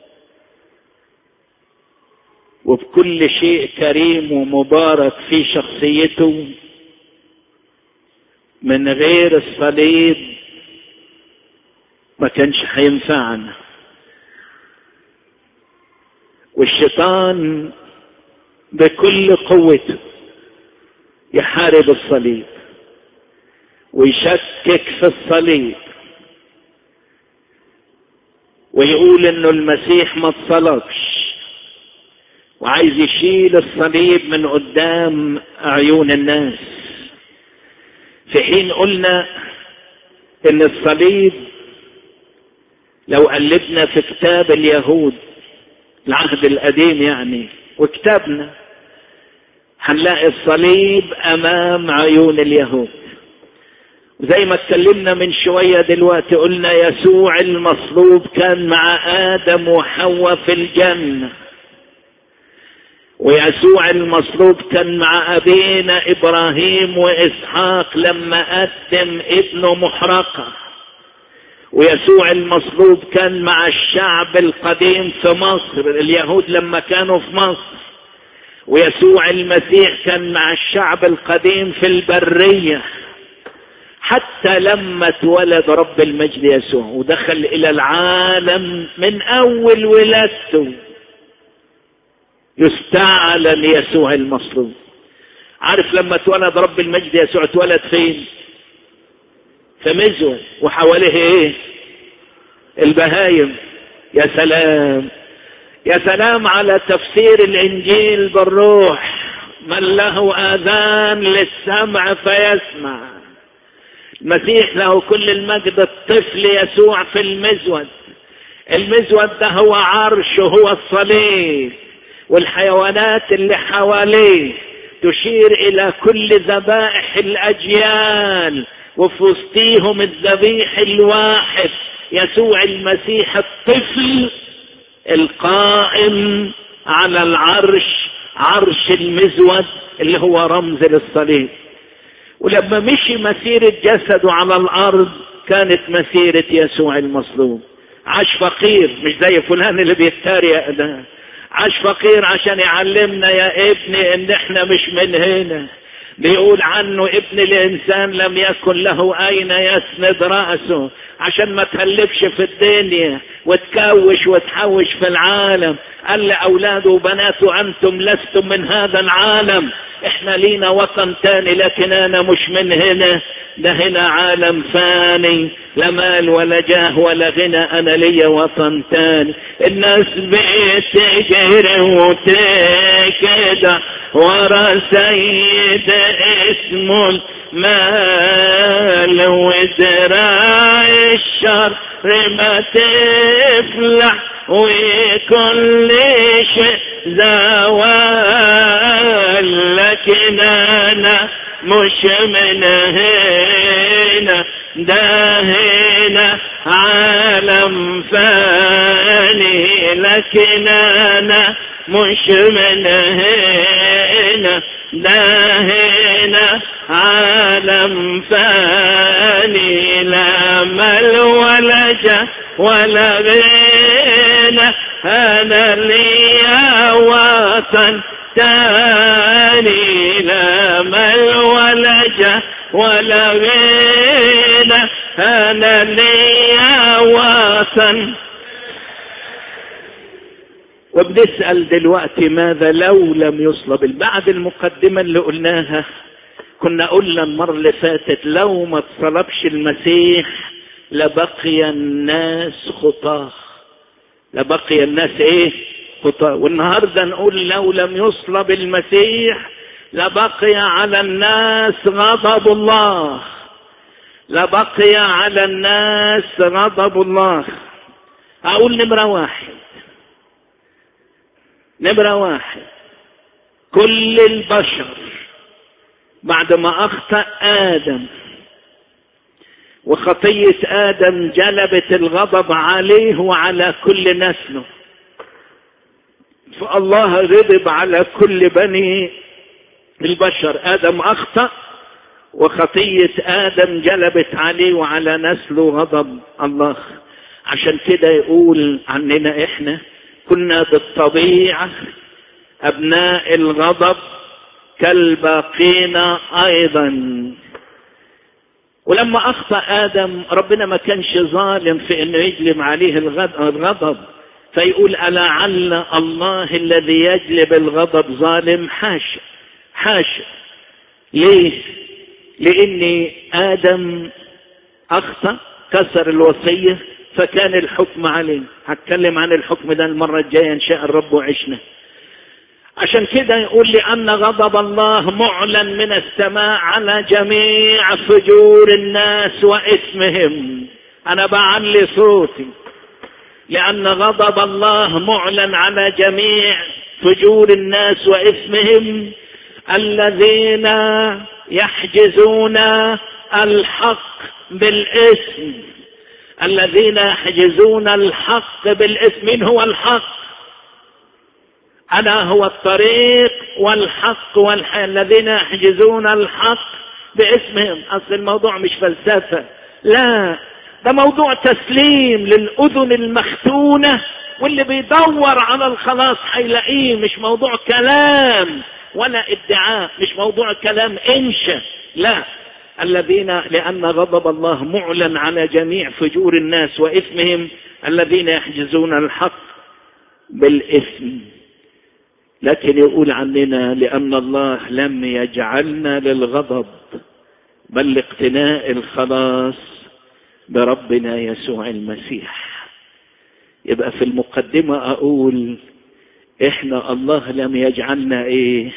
وبكل شيء كريم ومبارك في شخصيته من غير الصليب ما كانش هينفعنا والشيطان بكل قوته يحارب الصليب ويشكك في الصليب ويقول انه المسيح ما اتصلبش وعايز يشيل الصليب من قدام عيون الناس في حين قلنا ان الصليب لو قلبنا في كتاب اليهود العهد القديم يعني وكتابنا هنلاقي الصليب امام عيون اليهود زي ما اتكلمنا من شوية دلوقتي قلنا يسوع المصلوب كان مع آدم وحواء في الجنة ويسوع المصلوب كان مع أبينا إبراهيم وإسحاق لما قدم ابنه محرقة ويسوع المصلوب كان مع الشعب القديم في مصر اليهود لما كانوا في مصر ويسوع المسيح كان مع الشعب القديم في البريه حتى لما اتولد رب المجد يسوع ودخل الى العالم من اول ولادته يستعلن يسوع المصلوب عارف لما اتولد رب المجد يسوع اتولد فين في مزون وحواليه ايه البهايم يا سلام يا سلام على تفسير الانجيل بالروح من له اذان للسمع فيسمع المسيح له كل المجد الطفل يسوع في المزود المزود ده هو عرش هو الصليب والحيوانات اللي حواليه تشير الى كل ذبائح الاجيال وفي وسطيهم الذبيح الواحد يسوع المسيح الطفل القائم على العرش عرش المزود اللي هو رمز للصليب ولما مشي مسيرة جسده على الأرض كانت مسيرة يسوع المصلوب عاش فقير مش زي فلان اللي بيتريق ده عاش فقير عشان يعلمنا يا ابني ان احنا مش من هنا بيقول عنه ابن الانسان لم يكن له اين يسند راسه عشان ما تهلبش في الدنيا وتكوش وتحوش في العالم قال لاولاده وبناته انتم لستم من هذا العالم احنا لينا وطن تاني لكن انا مش من هنا ده هنا عالم فاني لا مال ولا جاه ولا غنى انا ليا وطن تاني الناس بتجري وتكده ورا سيد اسمه المال وزراع الشر ما تفلح وكل شيء زوال لكن انا مش من هنا ده هنا عالم فاني لكن انا مش من هنا ده هنا عالم فاني لا مل ولا جه ولا غنى انا ليا وطن تاني لا مل ولا جه ولا غنى انا ليا وطن وبنسأل دلوقتي ماذا لو لم يصلب بعد المقدمة اللي قلناها كنا قلنا المرة اللي فاتت لو ما اتصلبش المسيح لبقي الناس خطاه لبقي الناس ايه خطاه والنهاردة نقول لو لم يصلب المسيح لبقي على الناس غضب الله لبقي على الناس غضب الله اقول نمرة واحد نمرة واحد كل البشر بعد ما اخطأ ادم وخطية ادم جلبت الغضب عليه وعلى كل نسله فالله غضب على كل بني البشر ادم اخطأ وخطية ادم جلبت عليه وعلى نسله غضب الله عشان كده يقول عننا احنا كنا بالطبيعة ابناء الغضب كالباقين ايضا ولما اخطا ادم ربنا ما كانش ظالم في انه يجلب عليه الغضب فيقول ألعل الله الذي يجلب الغضب ظالم حاشا حاشا ليه لان ادم اخطا كسر الوصيه فكان الحكم عليه هتكلم عن الحكم ده المرة الجاية إن شاء الرب وعشنا عشان كده يقول لي أن غضب الله معلن من السماء على جميع فجور الناس وإثمهم أنا بعلي صوتي لأن غضب الله معلن على جميع فجور الناس وإثمهم الذين يحجزون الحق بالإثم الذين يحجزون الحق بالاسم من هو الحق انا هو الطريق والحق والحياة الذين يحجزون الحق باسمهم اصل الموضوع مش فلسفة لا ده موضوع تسليم للاذن المختونة واللي بيدور على الخلاص هيلاقيه مش موضوع كلام ولا ادعاء مش موضوع كلام انشا لا الذين لأن غضب الله معلن على جميع فجور الناس وإثمهم الذين يحجزون الحق بالإثم لكن يقول عننا لأن الله لم يجعلنا للغضب بل لاقتناء الخلاص بربنا يسوع المسيح يبقى في المقدمة أقول إحنا الله لم يجعلنا إيه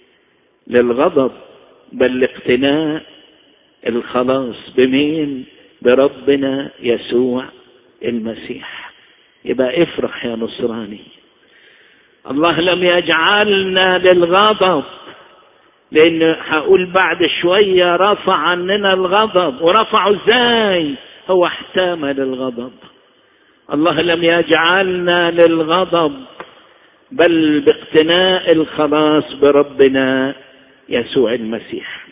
للغضب بل لاقتناء الخلاص بمين بربنا يسوع المسيح يبقى افرح يا نصراني الله لم يجعلنا للغضب لان هقول بعد شوية رفع عننا الغضب ورفعه ازاي هو احتمل الغضب الله لم يجعلنا للغضب بل باقتناء الخلاص بربنا يسوع المسيح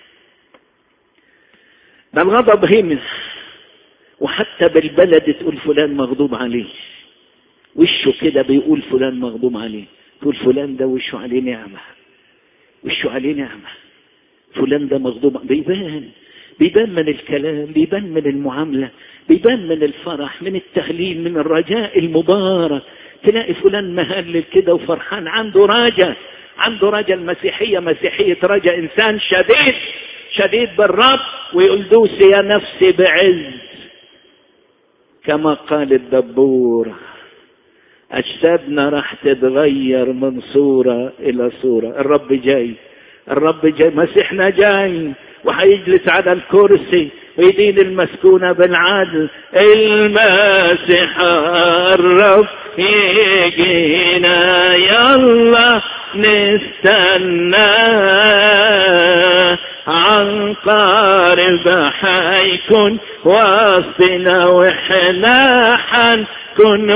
ده الغضب هنا وحتى بالبلد تقول فلان مغضوب عليه وشه كده بيقول فلان مغضوب عليه تقول فلان ده وشه عليه نعمة وشه عليه نعمة فلان ده مغضوب بيبان بيبان من الكلام بيبان من المعاملة بيبان من الفرح من التهليل من الرجاء المبارك تلاقي فلان مهلل كده وفرحان عنده رجاء عنده رجاء المسيحية مسيحية رجاء إنسان شديد شديد بالرب ويقول دوسي يا نفسي بعز كما قال الدبور أجسادنا راح تتغير من صورة إلى صورة الرب جاي الرب جاي مسيحنا جاي وحيجلس على الكرسي ويدين المسكونة بالعدل المسيح الرب يجينا يلا نستنى عن قارب حيكون وسطنا واحنا حنكون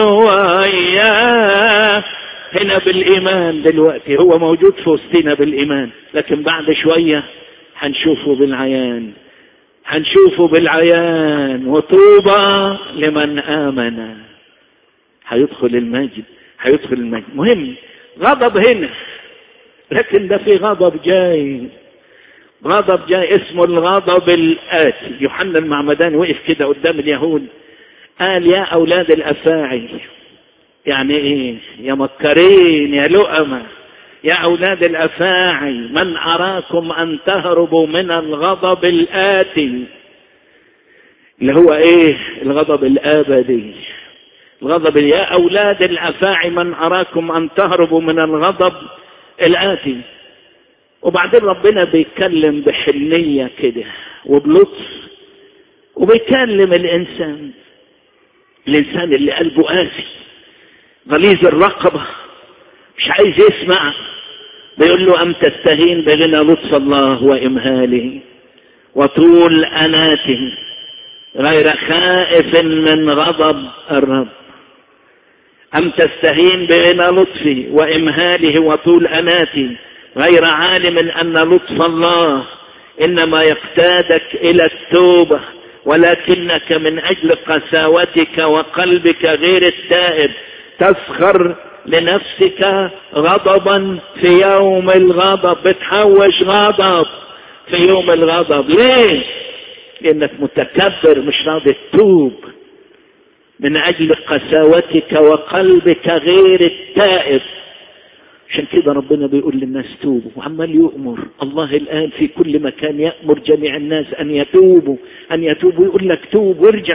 وياه هنا بالإيمان دلوقتي هو موجود في وسطنا بالإيمان لكن بعد شوية هنشوفه بالعيان هنشوفه بالعيان وطوبى لمن آمن هيدخل المجد هيدخل المجد مهم غضب هنا لكن ده في غضب جاي غضب جاي اسمه الغضب الآتي يوحنا المعمدان وقف كده قدام اليهود قال يا أولاد الأفاعي يعني ايه يا مكرين يا لؤمة يا أولاد الأفاعي من أراكم أن تهربوا من الغضب الآتي اللي هو ايه الغضب الأبدي الغضب يا أولاد الأفاعي من أراكم أن تهربوا من الغضب الآتي وبعدين ربنا بيتكلم بحنية كده وبلطف وبيكلم الإنسان الإنسان اللي قلبه قاسي غليظ الرقبة مش عايز يسمع بيقول له أم تستهين بغنى لطف الله وإمهاله وطول أناته غير خائف من غضب الرب أم تستهين بغنى لطفه وإمهاله وطول أناته غير عالم أن لطف الله إنما يقتادك إلى التوبة ولكنك من أجل قساوتك وقلبك غير التائب تسخر لنفسك غضبا في يوم الغضب بتحوش غضب في يوم الغضب ليه لانك متكبر مش راضي تتوب من اجل قساوتك وقلبك غير التائب عشان كده ربنا بيقول للناس توبوا وعمال يؤمر الله الان في كل مكان يامر جميع الناس ان يتوبوا ان يتوبوا يقول لك توب وارجع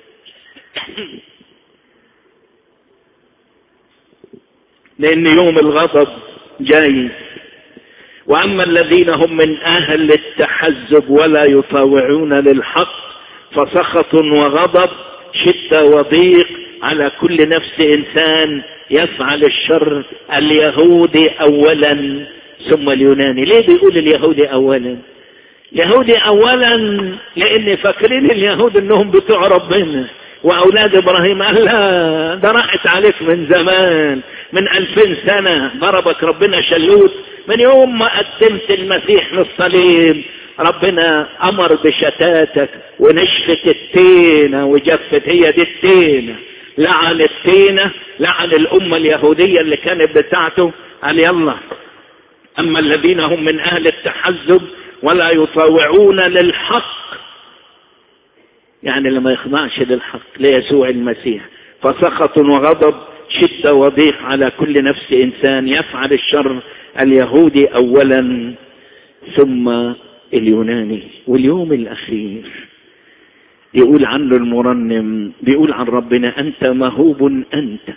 لان يوم الغضب جاي واما الذين هم من اهل التحزب ولا يطاوعون للحق فسخط وغضب شده وضيق على كل نفس انسان يفعل الشر اليهودي اولا ثم اليوناني ليه بيقول اليهودي اولا اليهودي اولا لان فاكرين اليهود انهم بتوع ربنا واولاد ابراهيم قال لا ده راحت عليك من زمان من الفين سنة ضربك ربنا شلوت من يوم ما قدمت المسيح للصليب ربنا امر بشتاتك ونشفت التينة وجفت هي دي التينة لعن التينة لعن الامة اليهودية اللي كانت بتاعته قال يلا اما الذين هم من اهل التحزب ولا يطاوعون للحق يعني لما يخضعش للحق ليسوع المسيح فسخط وغضب شدة وضيق على كل نفس إنسان يفعل الشر اليهودي أولا ثم اليوناني واليوم الأخير يقول عنه المرنم بيقول عن ربنا أنت مهوب أنت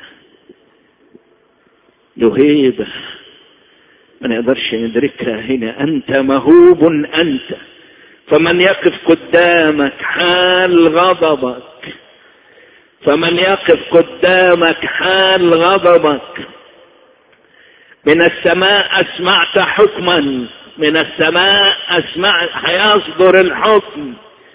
له هيبة ما نقدرش ندركها هنا أنت مهوب أنت فمن يقف قدامك حال غضبك فمن يقف قدامك حال غضبك من السماء اسمعت حكما من السماء اسمع هيصدر الحكم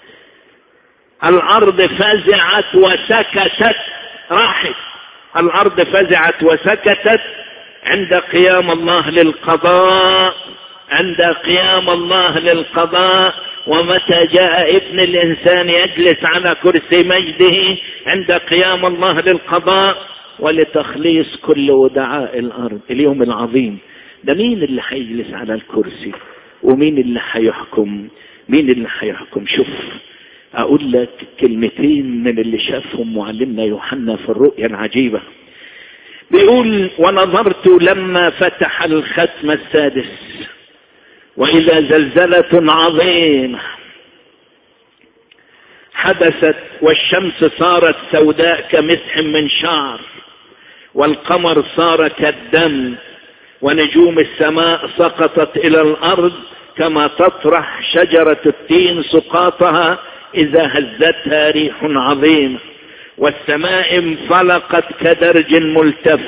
الارض فزعت وسكتت راحت الارض فزعت وسكتت عند قيام الله للقضاء عند قيام الله للقضاء ومتى جاء ابن الانسان يجلس على كرسي مجده عند قيام الله للقضاء ولتخليص كل ودعاء الارض اليوم العظيم ده مين اللي هيجلس على الكرسي ومين اللي هيحكم مين اللي هيحكم شوف اقول لك كلمتين من اللي شافهم معلمنا يوحنا في الرؤيا العجيبه بيقول ونظرت لما فتح الختم السادس واذا زلزله عظيمه حدثت والشمس صارت سوداء كمسح من شعر والقمر صار كالدم ونجوم السماء سقطت الى الارض كما تطرح شجره التين سقاطها اذا هزتها ريح عظيمه والسماء انفلقت كدرج ملتف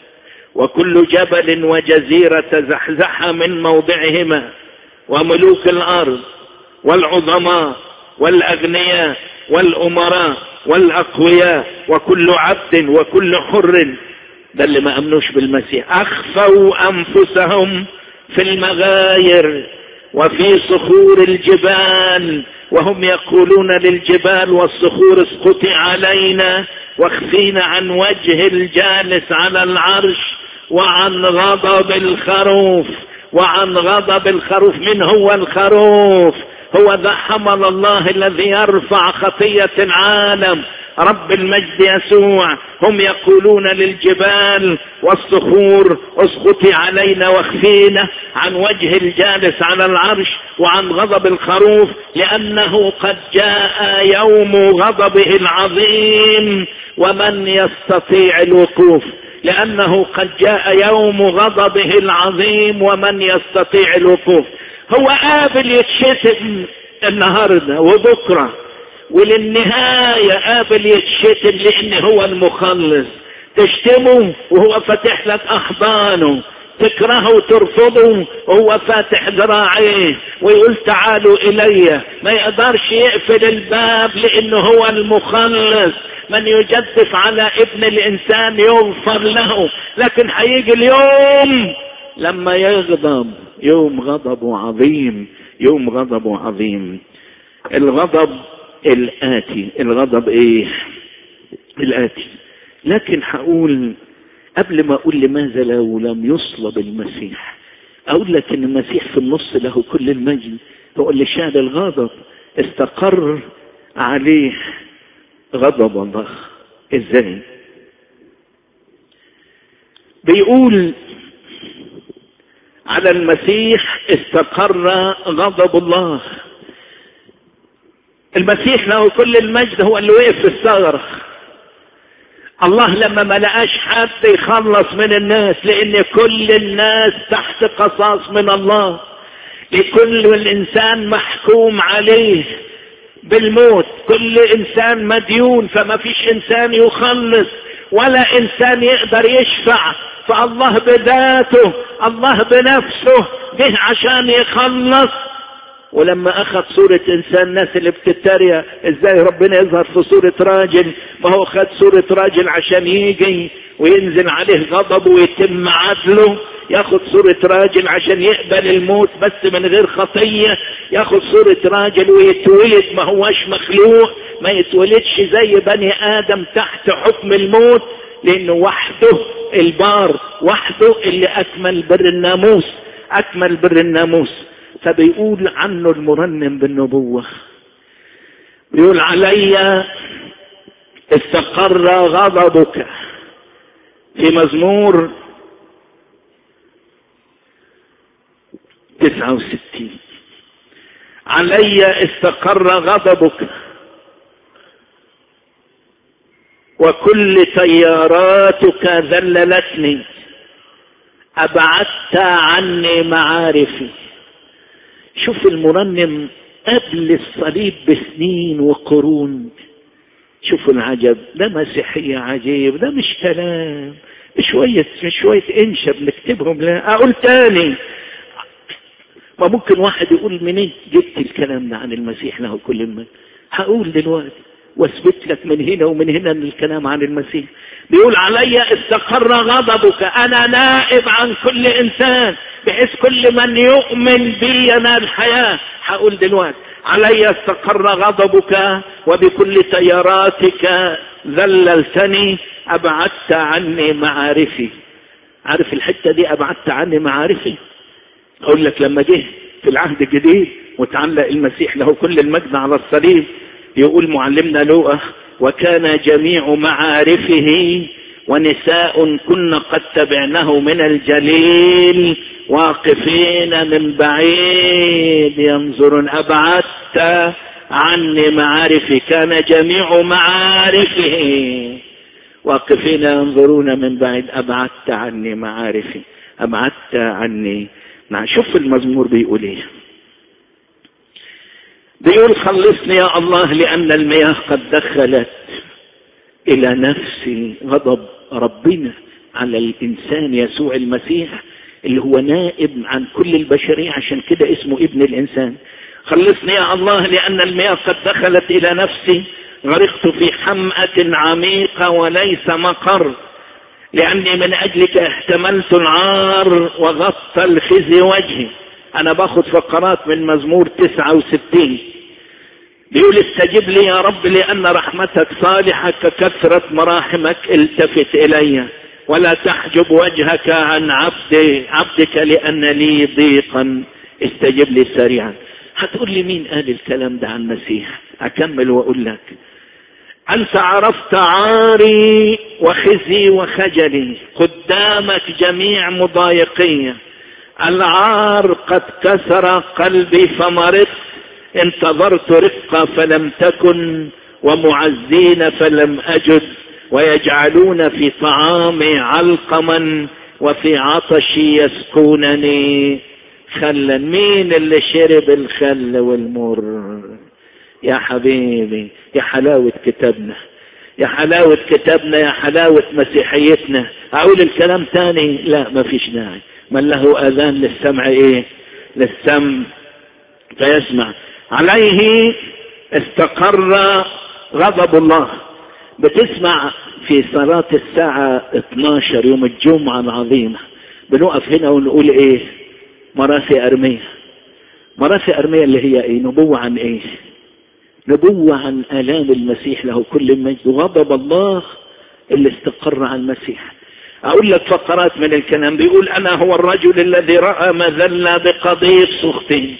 وكل جبل وجزيرة تزحزح من موضعهما وملوك الأرض والعظماء والأغنياء والأمراء والأقوياء وكل عبد وكل حر ده اللي ما أمنوش بالمسيح أخفوا أنفسهم في المغاير وفي صخور الجبال وهم يقولون للجبال والصخور اسقطي علينا واخفينا عن وجه الجالس على العرش وعن غضب الخروف وعن غضب الخروف من هو الخروف هو ذا حمل الله الذي يرفع خطية العالم رب المجد يسوع هم يقولون للجبال والصخور اسقطي علينا واخفينا عن وجه الجالس على العرش وعن غضب الخروف لانه قد جاء يوم غضبه العظيم ومن يستطيع الوقوف لانه قد جاء يوم غضبه العظيم ومن يستطيع الوقوف هو قابل يتشتم النهارده وبكره وللنهاية قابل يتشتم لان هو المخلص تشتمه وهو فاتح لك احضانه تكرهه وترفضه وهو فاتح ذراعيه ويقول تعالوا الي ما يقدرش يقفل الباب لانه هو المخلص من يجدف على ابن الانسان يغفر له لكن هيجي اليوم لما يغضب يوم غضبه عظيم يوم غضبه عظيم الغضب الآتي الغضب ايه الآتي لكن هقول قبل ما اقول لماذا لو لم يصلب المسيح اقول لك ان المسيح في النص له كل المجد هو اللي شال الغضب استقر عليه غضب الله ازاي بيقول على المسيح استقر غضب الله المسيح له كل المجد هو اللي وقف في الثغرة الله لما ما لقاش حد يخلص من الناس لان كل الناس تحت قصاص من الله لكل الانسان محكوم عليه بالموت كل انسان مديون فما فيش انسان يخلص ولا انسان يقدر يشفع فالله بذاته الله بنفسه جه عشان يخلص ولما اخذ صورة انسان الناس اللي بتتريق ازاي ربنا يظهر في صورة راجل ما هو خد صورة راجل عشان يجي وينزل عليه غضب ويتم عدله ياخد صورة راجل عشان يقبل الموت بس من غير خطية ياخد صورة راجل ويتولد ما هوش مخلوق ما يتولدش زي بني ادم تحت حكم الموت لانه وحده البار وحده اللي اكمل بر الناموس اكمل بر الناموس فبيقول عنه المرنم بالنبوة بيقول علي استقر غضبك في مزمور تسعة وستين علي استقر غضبك وكل تياراتك ذللتني أبعدت عني معارفي شوف المرنم قبل الصليب بسنين وقرون شوفوا العجب ده مسيحية عجيب ده مش كلام شوية شوية انشا بنكتبهم لا اقول تاني ما ممكن واحد يقول منين جبت الكلام ده عن المسيح له كل المجد هقول دلوقتي واثبت لك من هنا ومن هنا ان الكلام عن المسيح بيقول علي استقر غضبك انا نائب عن كل انسان بحيث كل من يؤمن بي ينال الحياة هقول دلوقتي علي استقر غضبك وبكل تياراتك ذللتني ابعدت عني معارفي عارف الحتة دي ابعدت عني معارفي اقول لك لما جه في العهد الجديد وتعلق المسيح له كل المجد على الصليب يقول معلمنا لوقا وكان جميع معارفه ونساء كن قد تبعنه من الجليل واقفين من بعيد ينظرون أبعدت عني معارفي كان جميع معارفه واقفين ينظرون من بعيد أبعدت عني معارفي أبعدت عني نعم شوف المزمور بيقول ايه بيقول خلصني يا الله لأن المياه قد دخلت الى نفسي غضب ربنا على الانسان يسوع المسيح اللي هو نائب عن كل البشرية عشان كده اسمه ابن الانسان خلصني يا الله لان المياه قد دخلت الى نفسي غرقت في حمأة عميقة وليس مقر لاني من اجلك احتملت العار وغطى الخزي وجهي انا باخد فقرات من مزمور تسعة وستين بيقول استجب لي يا رب لان رحمتك صالحة ككثرة مراحمك التفت الي ولا تحجب وجهك عن عبد عبدك لان لي ضيقا استجب لي سريعا هتقول لي مين قال الكلام ده عن المسيح اكمل واقول لك انت عرفت عاري وخزي وخجلي قدامك جميع مضايقيه العار قد كسر قلبي فمرضت انتظرت رقة فلم تكن ومعزين فلم أجد ويجعلون في طعامي علقما وفي عطشي يسكونني خلا مين اللي شرب الخل والمر يا حبيبي يا حلاوة كتابنا يا حلاوة كتابنا يا حلاوة مسيحيتنا أقول الكلام تاني لا ما فيش داعي من له اذان للسمع ايه للسمع فيسمع عليه استقر غضب الله بتسمع في صلاة الساعة 12 يوم الجمعة العظيمة بنقف هنا ونقول ايه مراسي ارمية مراسي ارمية اللي هي ايه نبوة عن ايه نبوة عن الام المسيح له كل المجد غضب الله اللي استقر على المسيح اقول لك فقرات من الكلام بيقول انا هو الرجل الذي راى مذلة بقضية سخطي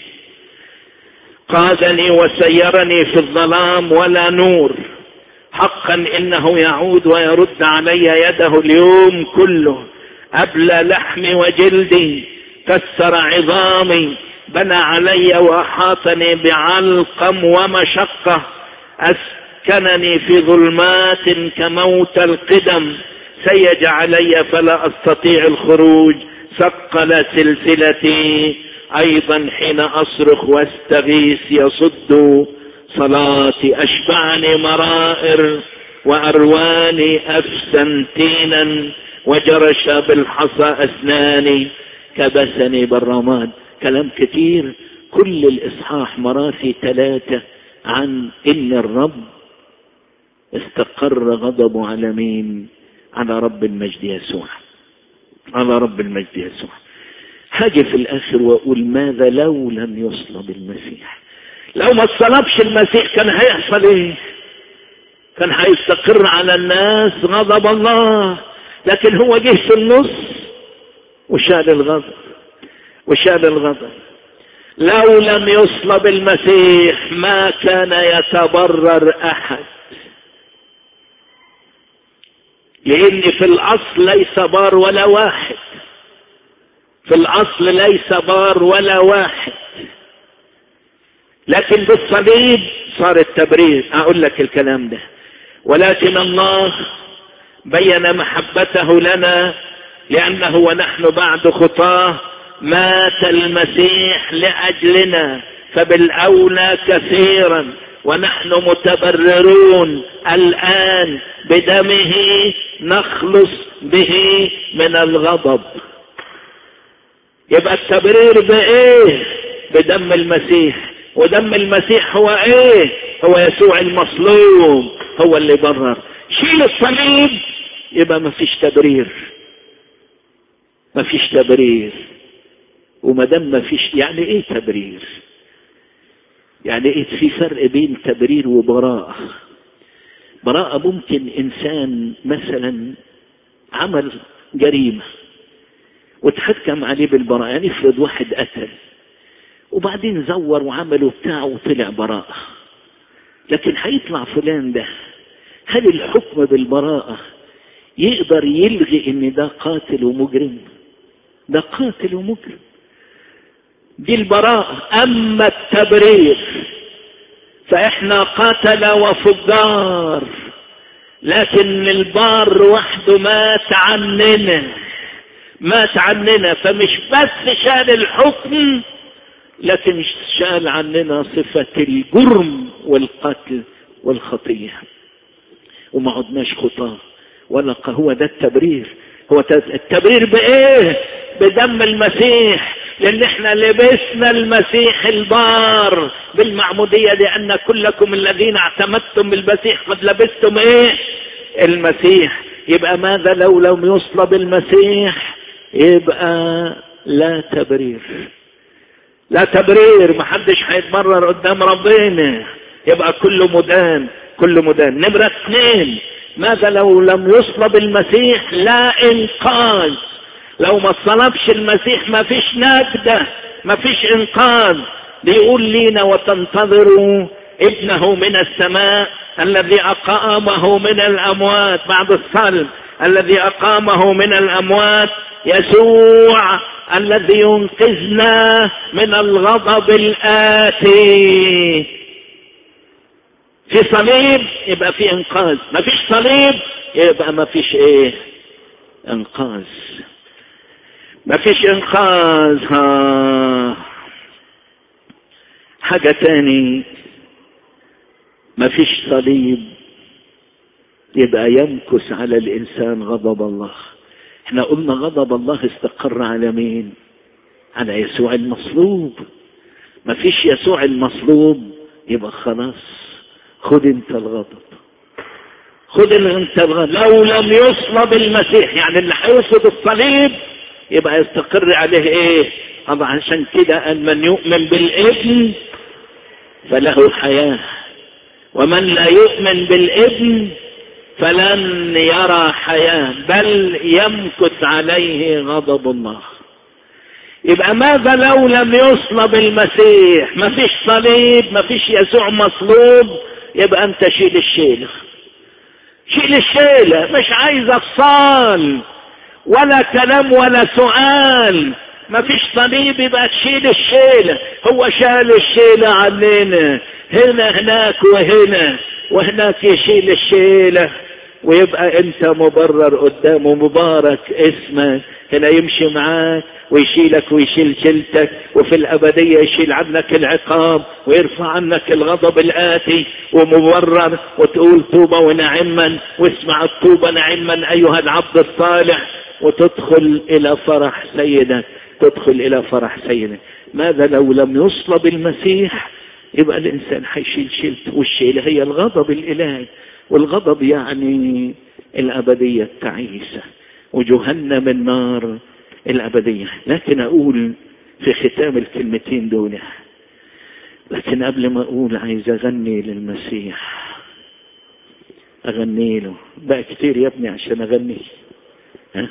قادني وسيرني في الظلام ولا نور حقا انه يعود ويرد علي يده اليوم كله ابلى لحمي وجلدي كسر عظامي بنى علي واحاطني بعلقم ومشقه اسكنني في ظلمات كموت القدم سيج علي فلا استطيع الخروج ثقل سلسلتي ايضا حين اصرخ واستغيث يصد صلاتي اشبعني مرائر وارواني افسنتينا وجرش بالحصى اسناني كبسني بالرماد كلام كتير كل الاصحاح مراسي ثلاثة عن ان الرب استقر غضبه على مين على رب المجد يسوع على رب المجد يسوع هاجي في الاخر واقول ماذا لو لم يصلب المسيح لو ما اتصلبش المسيح كان هيحصل ايه كان هيستقر على الناس غضب الله لكن هو جه في النص وشال الغضب وشال الغضب لو لم يصلب المسيح ما كان يتبرر احد لان في الاصل ليس بار ولا واحد في الاصل ليس بار ولا واحد لكن بالصليب صار التبرير اقول لك الكلام ده ولكن الله بين محبته لنا لانه ونحن بعد خطاه مات المسيح لاجلنا فبالاولى كثيرا ونحن متبررون الان بدمه نخلص به من الغضب يبقى التبرير بايه بدم المسيح ودم المسيح هو ايه هو يسوع المصلوب هو اللي برر شيل الصليب يبقى ما فيش تبرير ما فيش تبرير وما دام ما فيش يعني ايه تبرير يعني ايه في فرق بين تبرير وبراءة براءة ممكن انسان مثلا عمل جريمة وتحكم عليه بالبراءة يعني افرض واحد قتل وبعدين زور وعمل وبتاع وطلع براءة لكن هيطلع فلان ده هل الحكم بالبراءة يقدر يلغي ان ده قاتل ومجرم ده قاتل ومجرم دي البراءة اما التبرير فاحنا قتل وفجار لكن البار وحده مات عننا مات عننا فمش بس شال الحكم لكن شال عننا صفة الجرم والقتل والخطية وما عدناش خطاه ولا هو ده التبرير هو التبرير بايه بدم المسيح لان احنا لبسنا المسيح البار بالمعمودية لان كلكم الذين اعتمدتم بالمسيح قد لبستم ايه المسيح يبقى ماذا لو لم يصلب المسيح يبقى لا تبرير لا تبرير محدش هيتبرر قدام ربنا يبقى كله مدان كله مدان نمرة اثنين ماذا لو لم يصلب المسيح لا انقاذ لو ما صلبش المسيح ما فيش نجدة ما فيش انقاذ بيقول لينا وتنتظروا ابنه من السماء الذي اقامه من الاموات بعد الصلب الذي اقامه من الاموات يسوع الذي ينقذنا من الغضب الآتي في صليب يبقى في انقاذ ما فيش صليب يبقى ما فيش ايه انقاذ ما فيش انقاذ ها حاجة تاني ما فيش صليب يبقى يمكث على الانسان غضب الله احنا قلنا غضب الله استقر على مين على يسوع المصلوب ما فيش يسوع المصلوب يبقى خلاص خد انت الغضب خد انت الغضب لو لم يصلب المسيح يعني اللي هيصلب الصليب يبقى يستقر عليه ايه طبعا عشان كده ان من يؤمن بالابن فله حياه ومن لا يؤمن بالابن فلن يرى حياة بل يمكث عليه غضب الله يبقى ماذا لو لم يصلب المسيح ما فيش صليب ما فيش يسوع مصلوب يبقى انت شيل الشيلة شيل الشيلة مش عايز افصال ولا كلام ولا سؤال ما فيش صليب يبقى تشيل الشيلة هو شال الشيلة عننا هنا هناك وهنا وهناك يشيل الشيلة ويبقى انت مبرر قدامه مبارك اسمك هنا يمشي معاك ويشيلك ويشيل شيلتك وفي الأبدية يشيل عنك العقاب ويرفع عنك الغضب الآتي ومبرر وتقول توبة ونعما واسمع الطوبة نعما أيها العبد الصالح وتدخل إلى فرح سيدك تدخل إلى فرح سيدك ماذا لو لم يصلب المسيح يبقى الإنسان حيشيل شيلته والشيلة هي الغضب الإلهي والغضب يعني الأبدية التعيسة وجهنم النار الأبدية لكن أقول في ختام الكلمتين دول لكن قبل ما أقول عايز أغني للمسيح أغني له بقى كتير يا ابني عشان أغني ها؟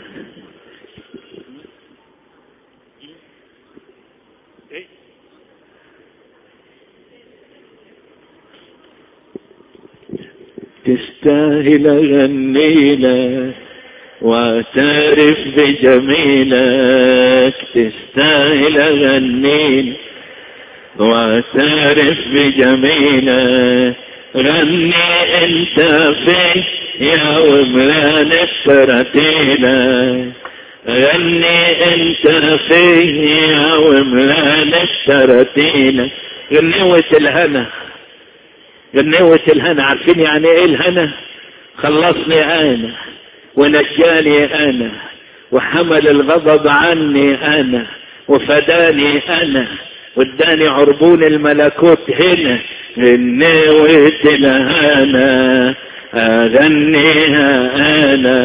تستاهل أغني لك واعترف بجميلك تستاهل أغني واعترف بجميلك غني انت في يا ومران الترتيلة غني انت في يا ومران الترتيلة غنوة الهنا غنوة الهنا عارفين يعني ايه الهنا خلصني انا ونجاني انا وحمل الغضب عني انا وفداني انا واداني عربون الملكوت هنا غنوة الهنا اغنيها انا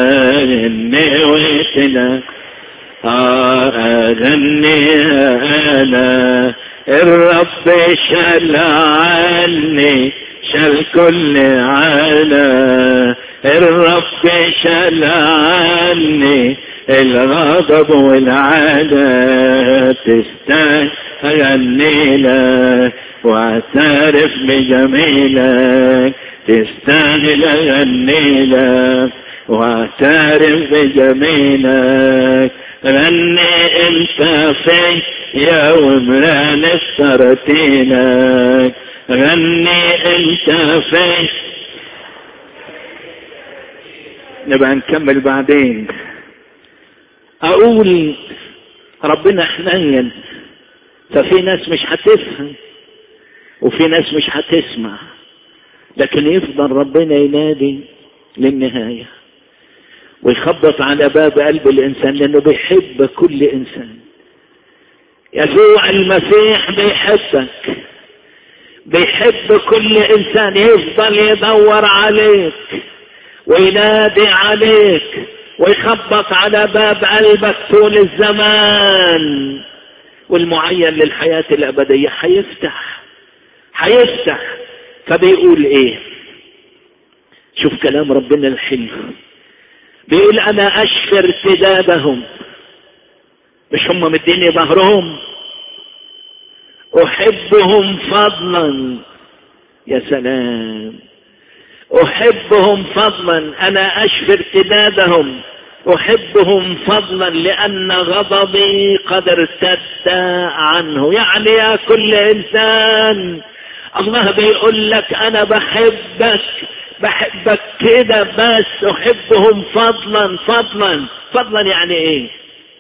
غنوة الهنا اغنيها انا الرب شال عني شال كل عنا الرب شال عني الغضب والعادة تستاهل أغني لك واعترف بجميلك تستاهل أغني لك واعترف بجميلك غني انت في يا ومران السرتينك غني انت في نبقى نكمل بعدين اقول ربنا حنين ففي ناس مش هتفهم وفي ناس مش هتسمع لكن يفضل ربنا ينادي للنهاية ويخبط على باب قلب الإنسان لأنه بيحب كل إنسان يسوع المسيح بيحبك بيحب كل إنسان يفضل يدور عليك وينادي عليك ويخبط على باب قلبك طول الزمان والمعين للحياة الأبدية حيفتح حيفتح فبيقول ايه شوف كلام ربنا الحلو بيقول انا اشفي ارتدادهم مش هم مديني ظهرهم احبهم فضلا يا سلام احبهم فضلا انا اشفي ارتدادهم احبهم فضلا لان غضبي قد ارتد عنه يعني يا كل انسان الله بيقول لك انا بحبك بحبك كده بس احبهم فضلا فضلا فضلا يعني ايه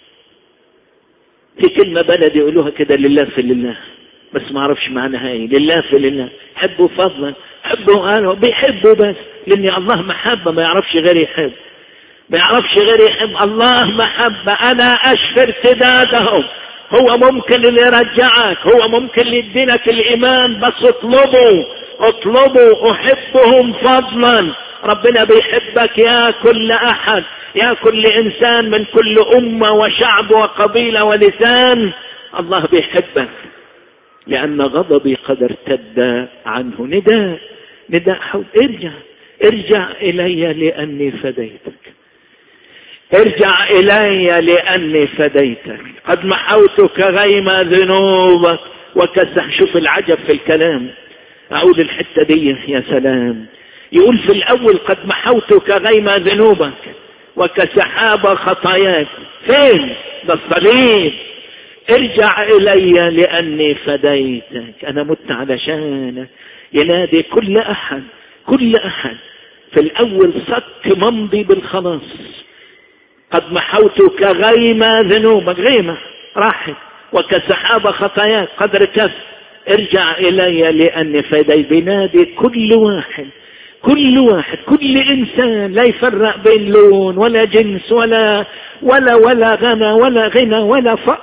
في كلمة بلدي يقولوها كده لله في لله بس ما اعرفش معناها ايه لله في لله حبوا فضلا حبوا انا بيحبوا بس لان الله محبة ما يعرفش غير يحب ما يعرفش غير يحب الله محبة انا اشفي ارتدادهم هو ممكن اللي يرجعك هو ممكن اللي يدينك الايمان بس اطلبوا اطلبوا احبهم فضلا ربنا بيحبك يا كل احد يا كل انسان من كل امه وشعب وقبيله ولسان الله بيحبك لان غضبي قد ارتد عنه نداء نداء حول ارجع ارجع الي لاني فديتك ارجع الي لاني فديتك قد محوتك غيم ذنوبك وكسح شوف العجب في الكلام اعود الحته دي يا سلام يقول في الاول قد محوتك غيم ذنوبك وكسحاب خطاياك فين ده الصليب ارجع الي لاني فديتك انا مت علشانك ينادي كل احد كل احد في الاول صك ممضي بالخلاص قد محوتك غيم ذنوبك غيمة راحت وكسحاب خطاياك قد ركبت ارجع الي لاني فدي بنادي كل واحد كل واحد كل انسان لا يفرق بين لون ولا جنس ولا ولا ولا غنى ولا غنى ولا فقر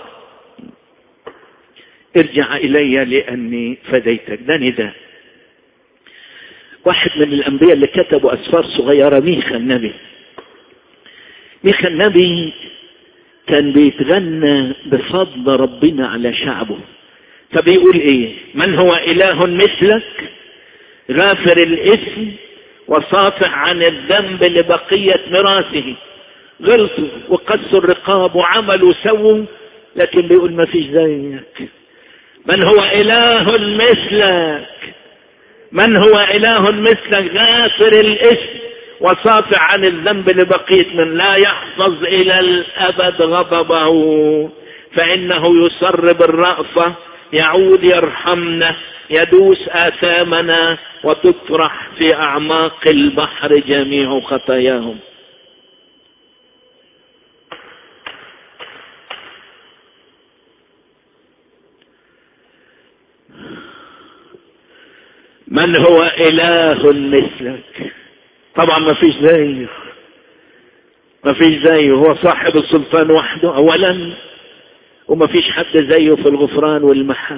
ارجع الي لاني فديتك ده نداء واحد من الانبياء اللي كتبوا اسفار صغيره ميخا النبي ميخا النبي كان بيتغنى بفضل ربنا على شعبه فبيقول ايه من هو اله مثلك غافر الاثم وصافح عن الذنب لبقية ميراثه غلطوا وقسوا الرقاب وعملوا وسووا لكن بيقول ما فيش زيك من هو اله مثلك من هو اله مثلك غافر الاثم وصافح عن الذنب لبقية من لا يحفظ الى الابد غضبه فانه يسر بالرأفة يعود يرحمنا يدوس آثامنا وتطرح في أعماق البحر جميع خطاياهم من هو إله مثلك طبعا ما فيش زيه ما فيش زيه هو صاحب السلطان وحده أولا وما فيش حد زيه في الغفران والمحبة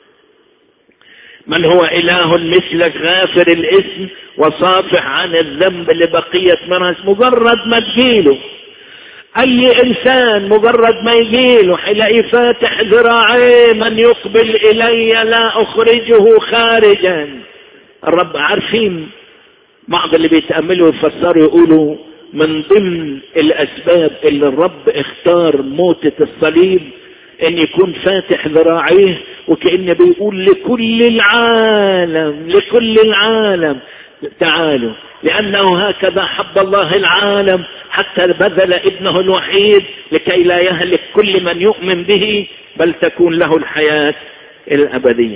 من هو إله مثلك غافر الاسم وصافح عن الذنب لبقية مرس مجرد ما تجيله أي إنسان مجرد ما يجيله حيلاقي فاتح ذراعيه من يقبل إلي لا أخرجه خارجا الرب عارفين بعض اللي بيتأملوا ويفسروا يقولوا من ضمن الأسباب اللي الرب اختار موتة الصليب ان يكون فاتح ذراعيه وكأنه بيقول لكل العالم لكل العالم تعالوا لأنه هكذا حب الله العالم حتى بذل ابنه الوحيد لكي لا يهلك كل من يؤمن به بل تكون له الحياة الأبدية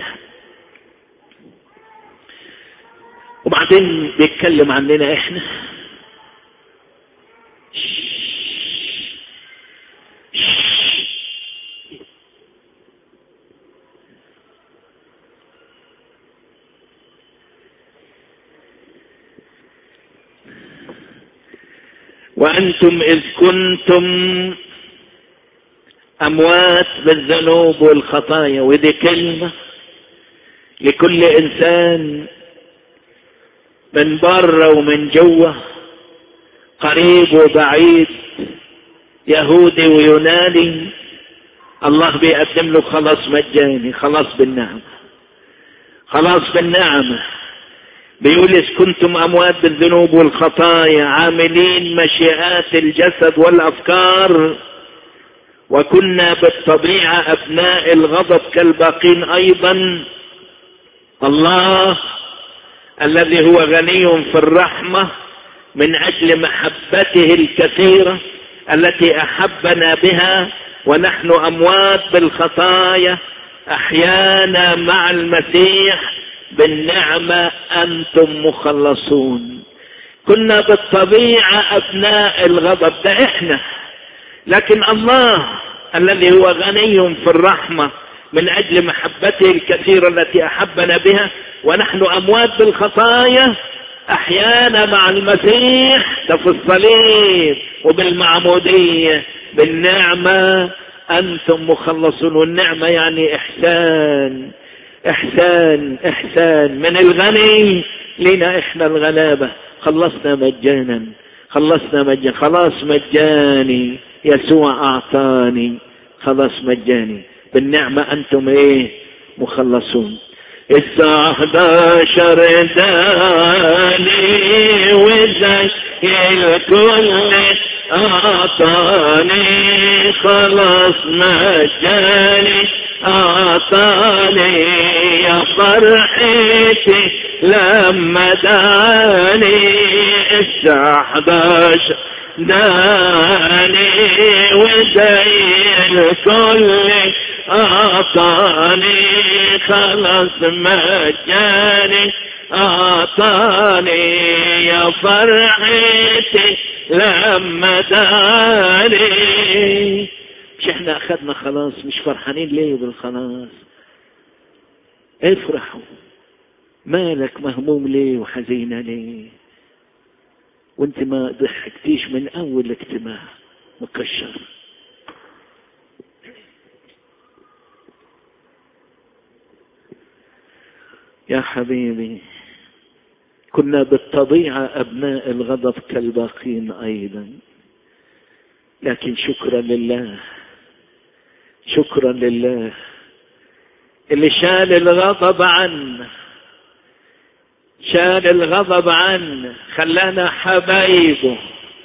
وبعدين بيتكلم عننا احنا وأنتم إذ كنتم أموات بالذنوب والخطايا ودي كلمة لكل إنسان من بره ومن جوه قريب وبعيد يهودي ويوناني الله بيقدم له خلاص مجاني خلاص بالنعمة خلاص بالنعمة بيقول إذ كنتم أموات بالذنوب والخطايا عاملين مشيئات الجسد والأفكار وكنا بالطبيعة أبناء الغضب كالباقين أيضا الله الذي هو غني في الرحمة من أجل محبته الكثيرة التي أحبنا بها ونحن أموات بالخطايا أحيانا مع المسيح بالنعمة أنتم مخلصون كنا بالطبيعة أبناء الغضب ده إحنا لكن الله الذي هو غني في الرحمة من أجل محبته الكثيرة التي أحبنا بها ونحن أموات بالخطايا أحيانا مع المسيح ده في الصليب وبالمعمودية بالنعمة أنتم مخلصون والنعمة يعني إحسان إحسان إحسان من الغني لنا إحنا الغلابة خلصنا مجانا خلصنا مجانا خلاص مجاني يسوع أعطاني خلاص مجاني بالنعمة أنتم إيه مخلصون الساعة 11 داني وزي الكل أعطاني خلاص مجاني أعطاني يا فرحتي لما داني الساعة 11 داني وزي الكل أعطاني خلاص مجاني أعطاني يا فرحتي لما داني مش احنا اخذنا خلاص مش فرحانين ليه بالخلاص افرحوا مالك مهموم ليه وحزينة ليه وانت ما ضحكتيش من اول اجتماع مكشر يا حبيبي كنا بالطبيعة أبناء الغضب كالباقين أيضا لكن شكرا لله شكرا لله اللي شال الغضب عنا شال الغضب عنا خلانا حبايبه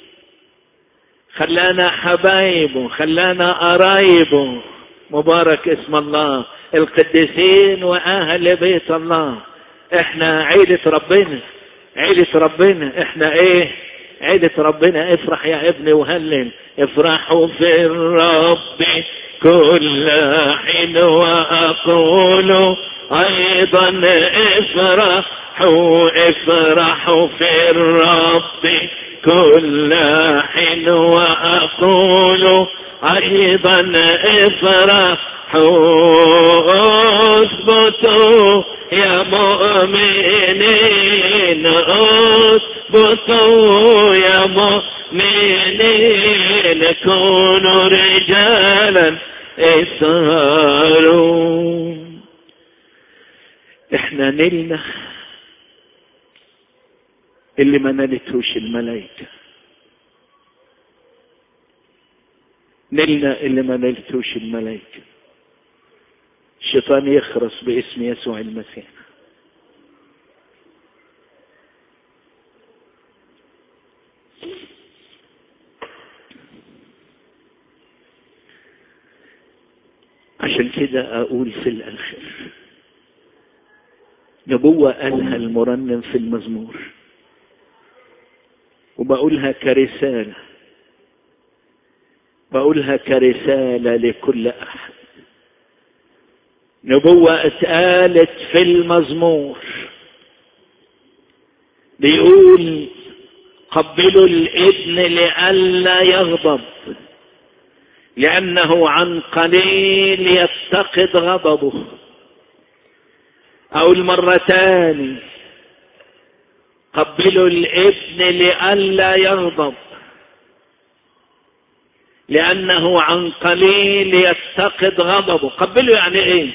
خلانا حبايبه خلانا قرايبه مبارك اسم الله القديسين واهل بيت الله احنا عيلة ربنا عيلة ربنا احنا ايه عيلة ربنا افرح يا ابني وهلل افرحوا في الرب كل حين واقول ايضا افرحوا افرحوا في الرب كل حين واقول ايضا افرحوا اثبتوا يا مؤمنين اثبتوا يا مؤمنين كونوا رجالا اسهروا احنا نلنا اللي ما نالتهوش الملائكة نلنا اللي ما نالتهوش الملائكة الشيطان يخرس باسم يسوع المسيح عشان كده اقول في الاخر نبوة قالها المرنم في المزمور وبقولها كرسالة بقولها كرسالة لكل أحد نبوة اتقالت في المزمور بيقول قبلوا الابن لئلا يغضب لأنه عن قليل يفتقد غضبه أو المرتان قبلوا الابن لئلا يغضب لأنه عن قليل يتقد غضبه قبله يعني ايه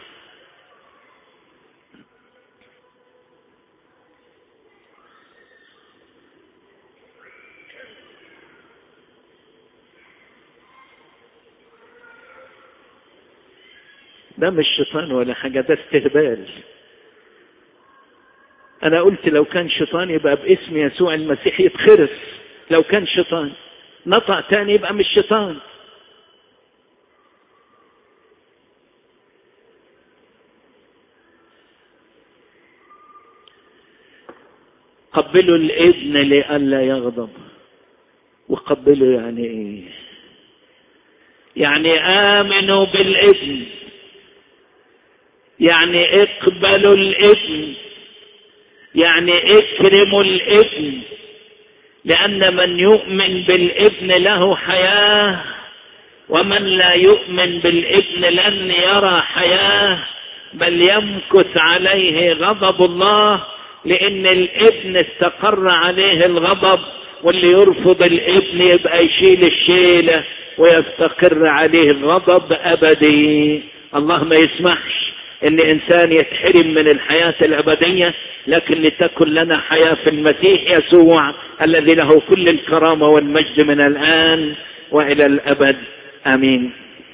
ده مش شيطان ولا حاجة ده استهبال أنا قلت لو كان شيطان يبقى باسم يسوع المسيح يتخرس لو كان شيطان نطق تاني يبقى مش شيطان قبلوا الابن لئلا يغضب وقبلوا يعني ايه يعني امنوا بالابن يعني اقبلوا الابن يعني اكرموا الابن لان من يؤمن بالابن له حياه ومن لا يؤمن بالابن لن يرى حياه بل يمكث عليه غضب الله لان الابن استقر عليه الغضب واللي يرفض الابن يبقى يشيل الشيله ويستقر عليه الغضب ابدي الله ما يسمحش ان انسان يتحرم من الحياة الابدية لكن لتكن لنا حياة في المسيح يسوع الذي له كل الكرامة والمجد من الان والى الابد امين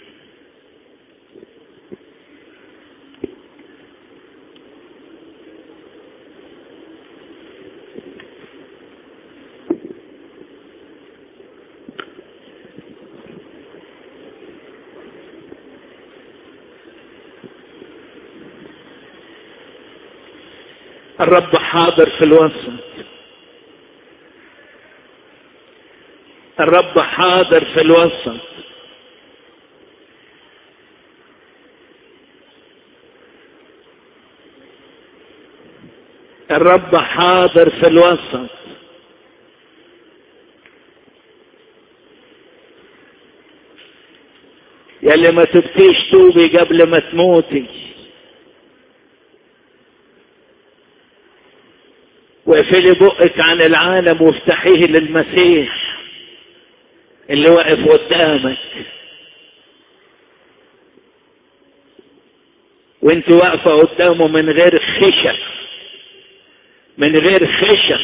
الرب حاضر في الوسط الرب حاضر في الوسط الرب حاضر في الوسط يلي ما تبكيش توبي قبل ما تموتي واقفلي بقك عن العالم وافتحيه للمسيح اللي واقف قدامك وانت واقفه قدامه من غير خشب من غير خشب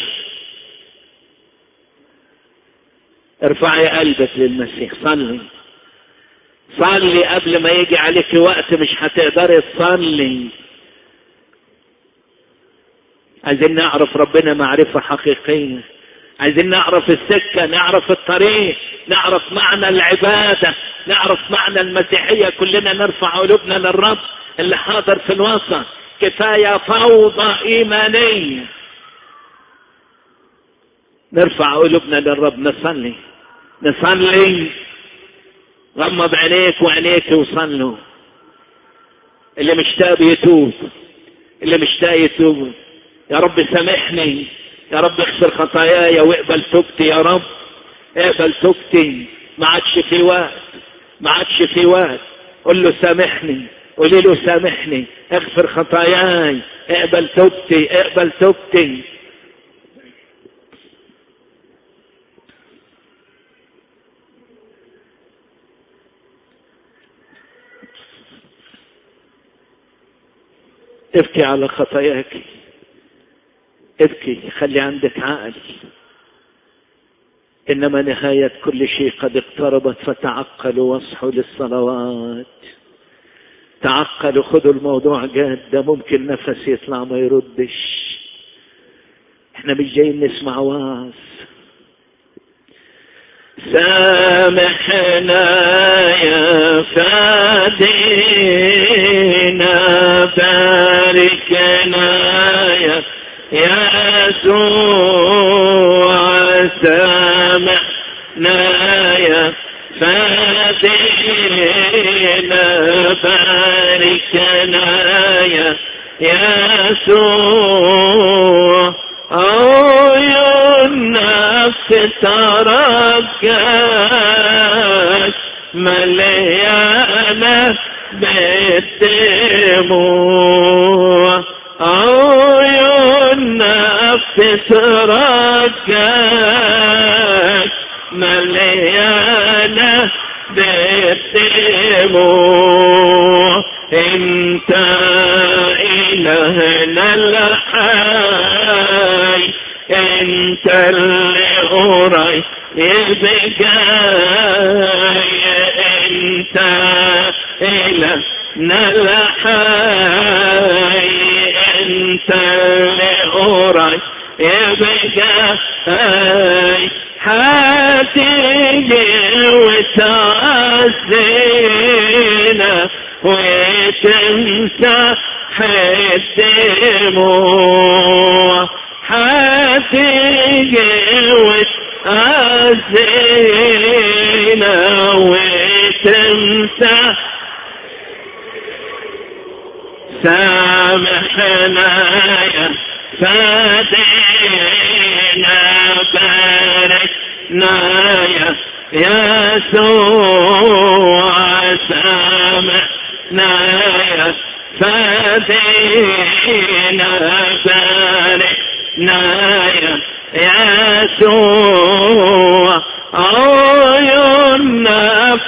ارفعي قلبك للمسيح صلي صلي قبل ما يجي عليك وقت مش هتقدري تصلي عايزين نعرف ربنا معرفة حقيقية عايزين نعرف السكة نعرف الطريق نعرف معنى العبادة نعرف معنى المسيحية كلنا نرفع قلوبنا للرب اللي حاضر في الوسط كفاية فوضى إيمانية نرفع قلوبنا للرب نصلي نصلي غمض عينيك وعينيك وصلوا اللي مشتاق يتوب اللي مشتاق يتوب يا رب سامحني يا رب اغفر خطاياي واقبل توبتي يا رب اقبل توبتي ما عادش في وقت ما عادش في وقت قل له سامحني قولي له سامحني اغفر خطاياي اقبل توبتي اقبل توبتي ابكي على خطاياك ابكي خلي عندك عقل انما نهاية كل شيء قد اقتربت فتعقلوا واصحوا للصلوات تعقلوا خدوا الموضوع جاد ده ممكن نفس يطلع ما يردش احنا مش جايين نسمع واعظ سامحنا يا فادينا باركنا يا يسوع سامحنا يا فادينا باركنا يا يسوع عيون نفس تركت مليانة بالدموع عيون نفس تركت مليانة نقدمه انت الهنا الحي انت اللي قريب بجاي انت الهنا الحي انت اللي قريب بجاي هتيجي وتعزينا وتمسح الدموع هتيجي وتعزينا وتمسح سامحنا يا فادينا باركنا يا يسوع سامحنا يا فادينا باركنا يا يسوع عيوننا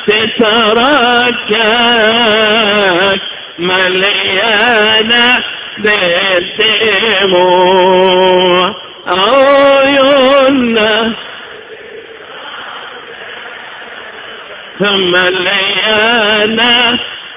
بتتركك مليانة بالدموع عيوننا مليانة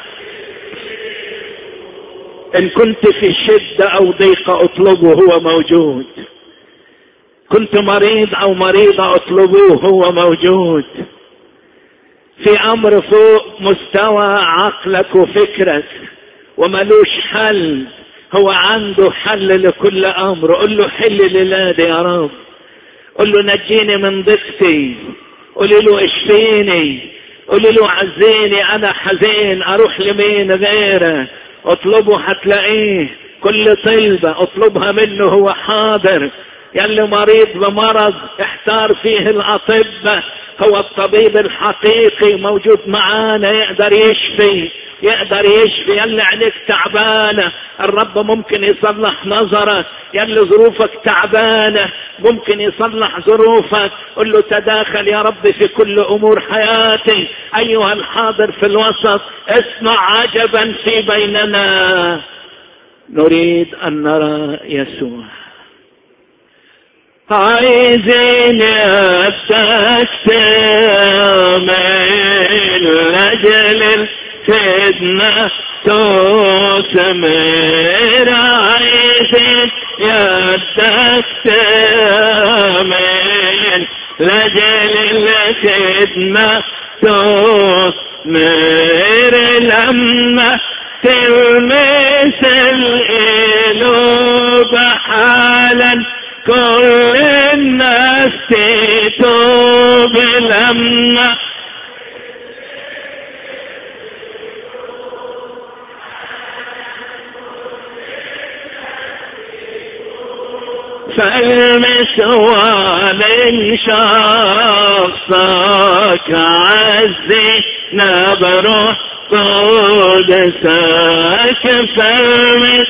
إن كنت في شدة أو ضيقة اطلبه هو موجود كنت مريض أو مريضة اطلبوه هو موجود في أمر فوق مستوى عقلك وفكرك وملوش حل هو عنده حل لكل أمر قل له حل للادي يا رب قل له نجيني من ضيقتي قل له اشفيني قل له عزيني انا حزين اروح لمين غيره اطلبه هتلاقيه كل طلبة اطلبها منه هو حاضر يلي مريض بمرض احتار فيه الاطباء هو الطبيب الحقيقي موجود معانا يقدر يشفي يقدر يشفي يلي عينيك تعبانة الرب ممكن يصلح نظرك يلي ظروفك تعبانة ممكن يصلح ظروفك قل له تداخل يا رب في كل أمور حياتي أيها الحاضر في الوسط اصنع عجبا في بيننا نريد أن نرى يسوع عايزين من لأجل الفتنة تثمر عايزين يدك من لأجل الفتنة تثمر لما تلمس القلوب حالا كل الناس تتوب لما فالمس ومن شخصك عزي نبره قدسك فالمس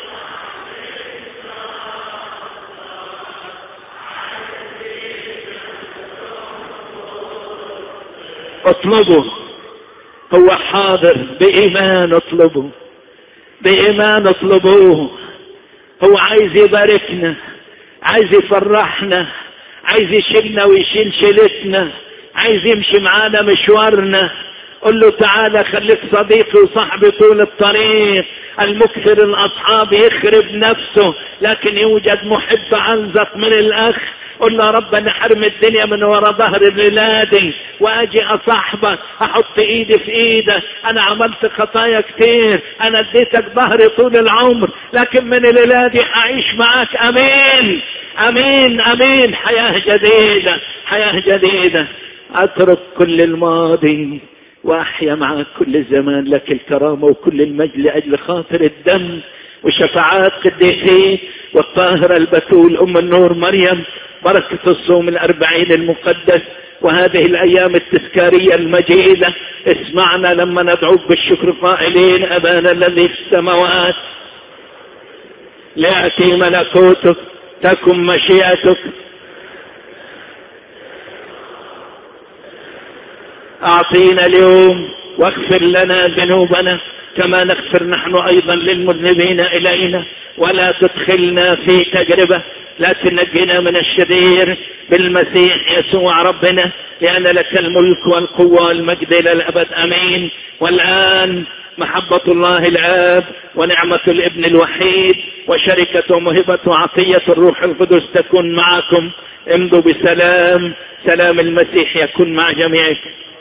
اطلبه هو حاضر بإيمان اطلبه بإيمان اطلبوه هو عايز يباركنا عايز يفرحنا عايز يشيلنا ويشيل شيلتنا عايز يمشي معانا مشوارنا قل له تعالى خليك صديقي وصاحبي طول الطريق المكثر الاصحاب يخرب نفسه لكن يوجد محب انزق من الاخ قل له رب انا حرم الدنيا من ورا ظهر بلادي واجي اصاحبك احط ايدي في ايدك انا عملت خطايا كتير انا اديتك ظهري طول العمر لكن من بلادي هعيش معاك امين امين امين حياة جديدة حياة جديدة اترك كل الماضي واحيا معك كل الزمان لك الكرامة وكل المجد لاجل خاطر الدم وشفاعات قديسين والطاهرة البتول ام النور مريم بركة الصوم الأربعين المقدس وهذه الأيام التذكارية المجيدة اسمعنا لما ندعوك بالشكر قائلين أبانا الذي في السماوات ليأتي ملكوتك تكن مشيئتك أعطينا اليوم واغفر لنا ذنوبنا كما نغفر نحن أيضا للمذنبين إلينا ولا تدخلنا في تجربة لا تنجنا من الشرير بالمسيح يسوع ربنا لأن لك الملك والقوة والمجد إلى الأبد أمين والآن محبة الله الآب ونعمة الابن الوحيد وشركة ومهبة وعطية الروح القدس تكون معكم امضوا بسلام سلام المسيح يكون مع جميعكم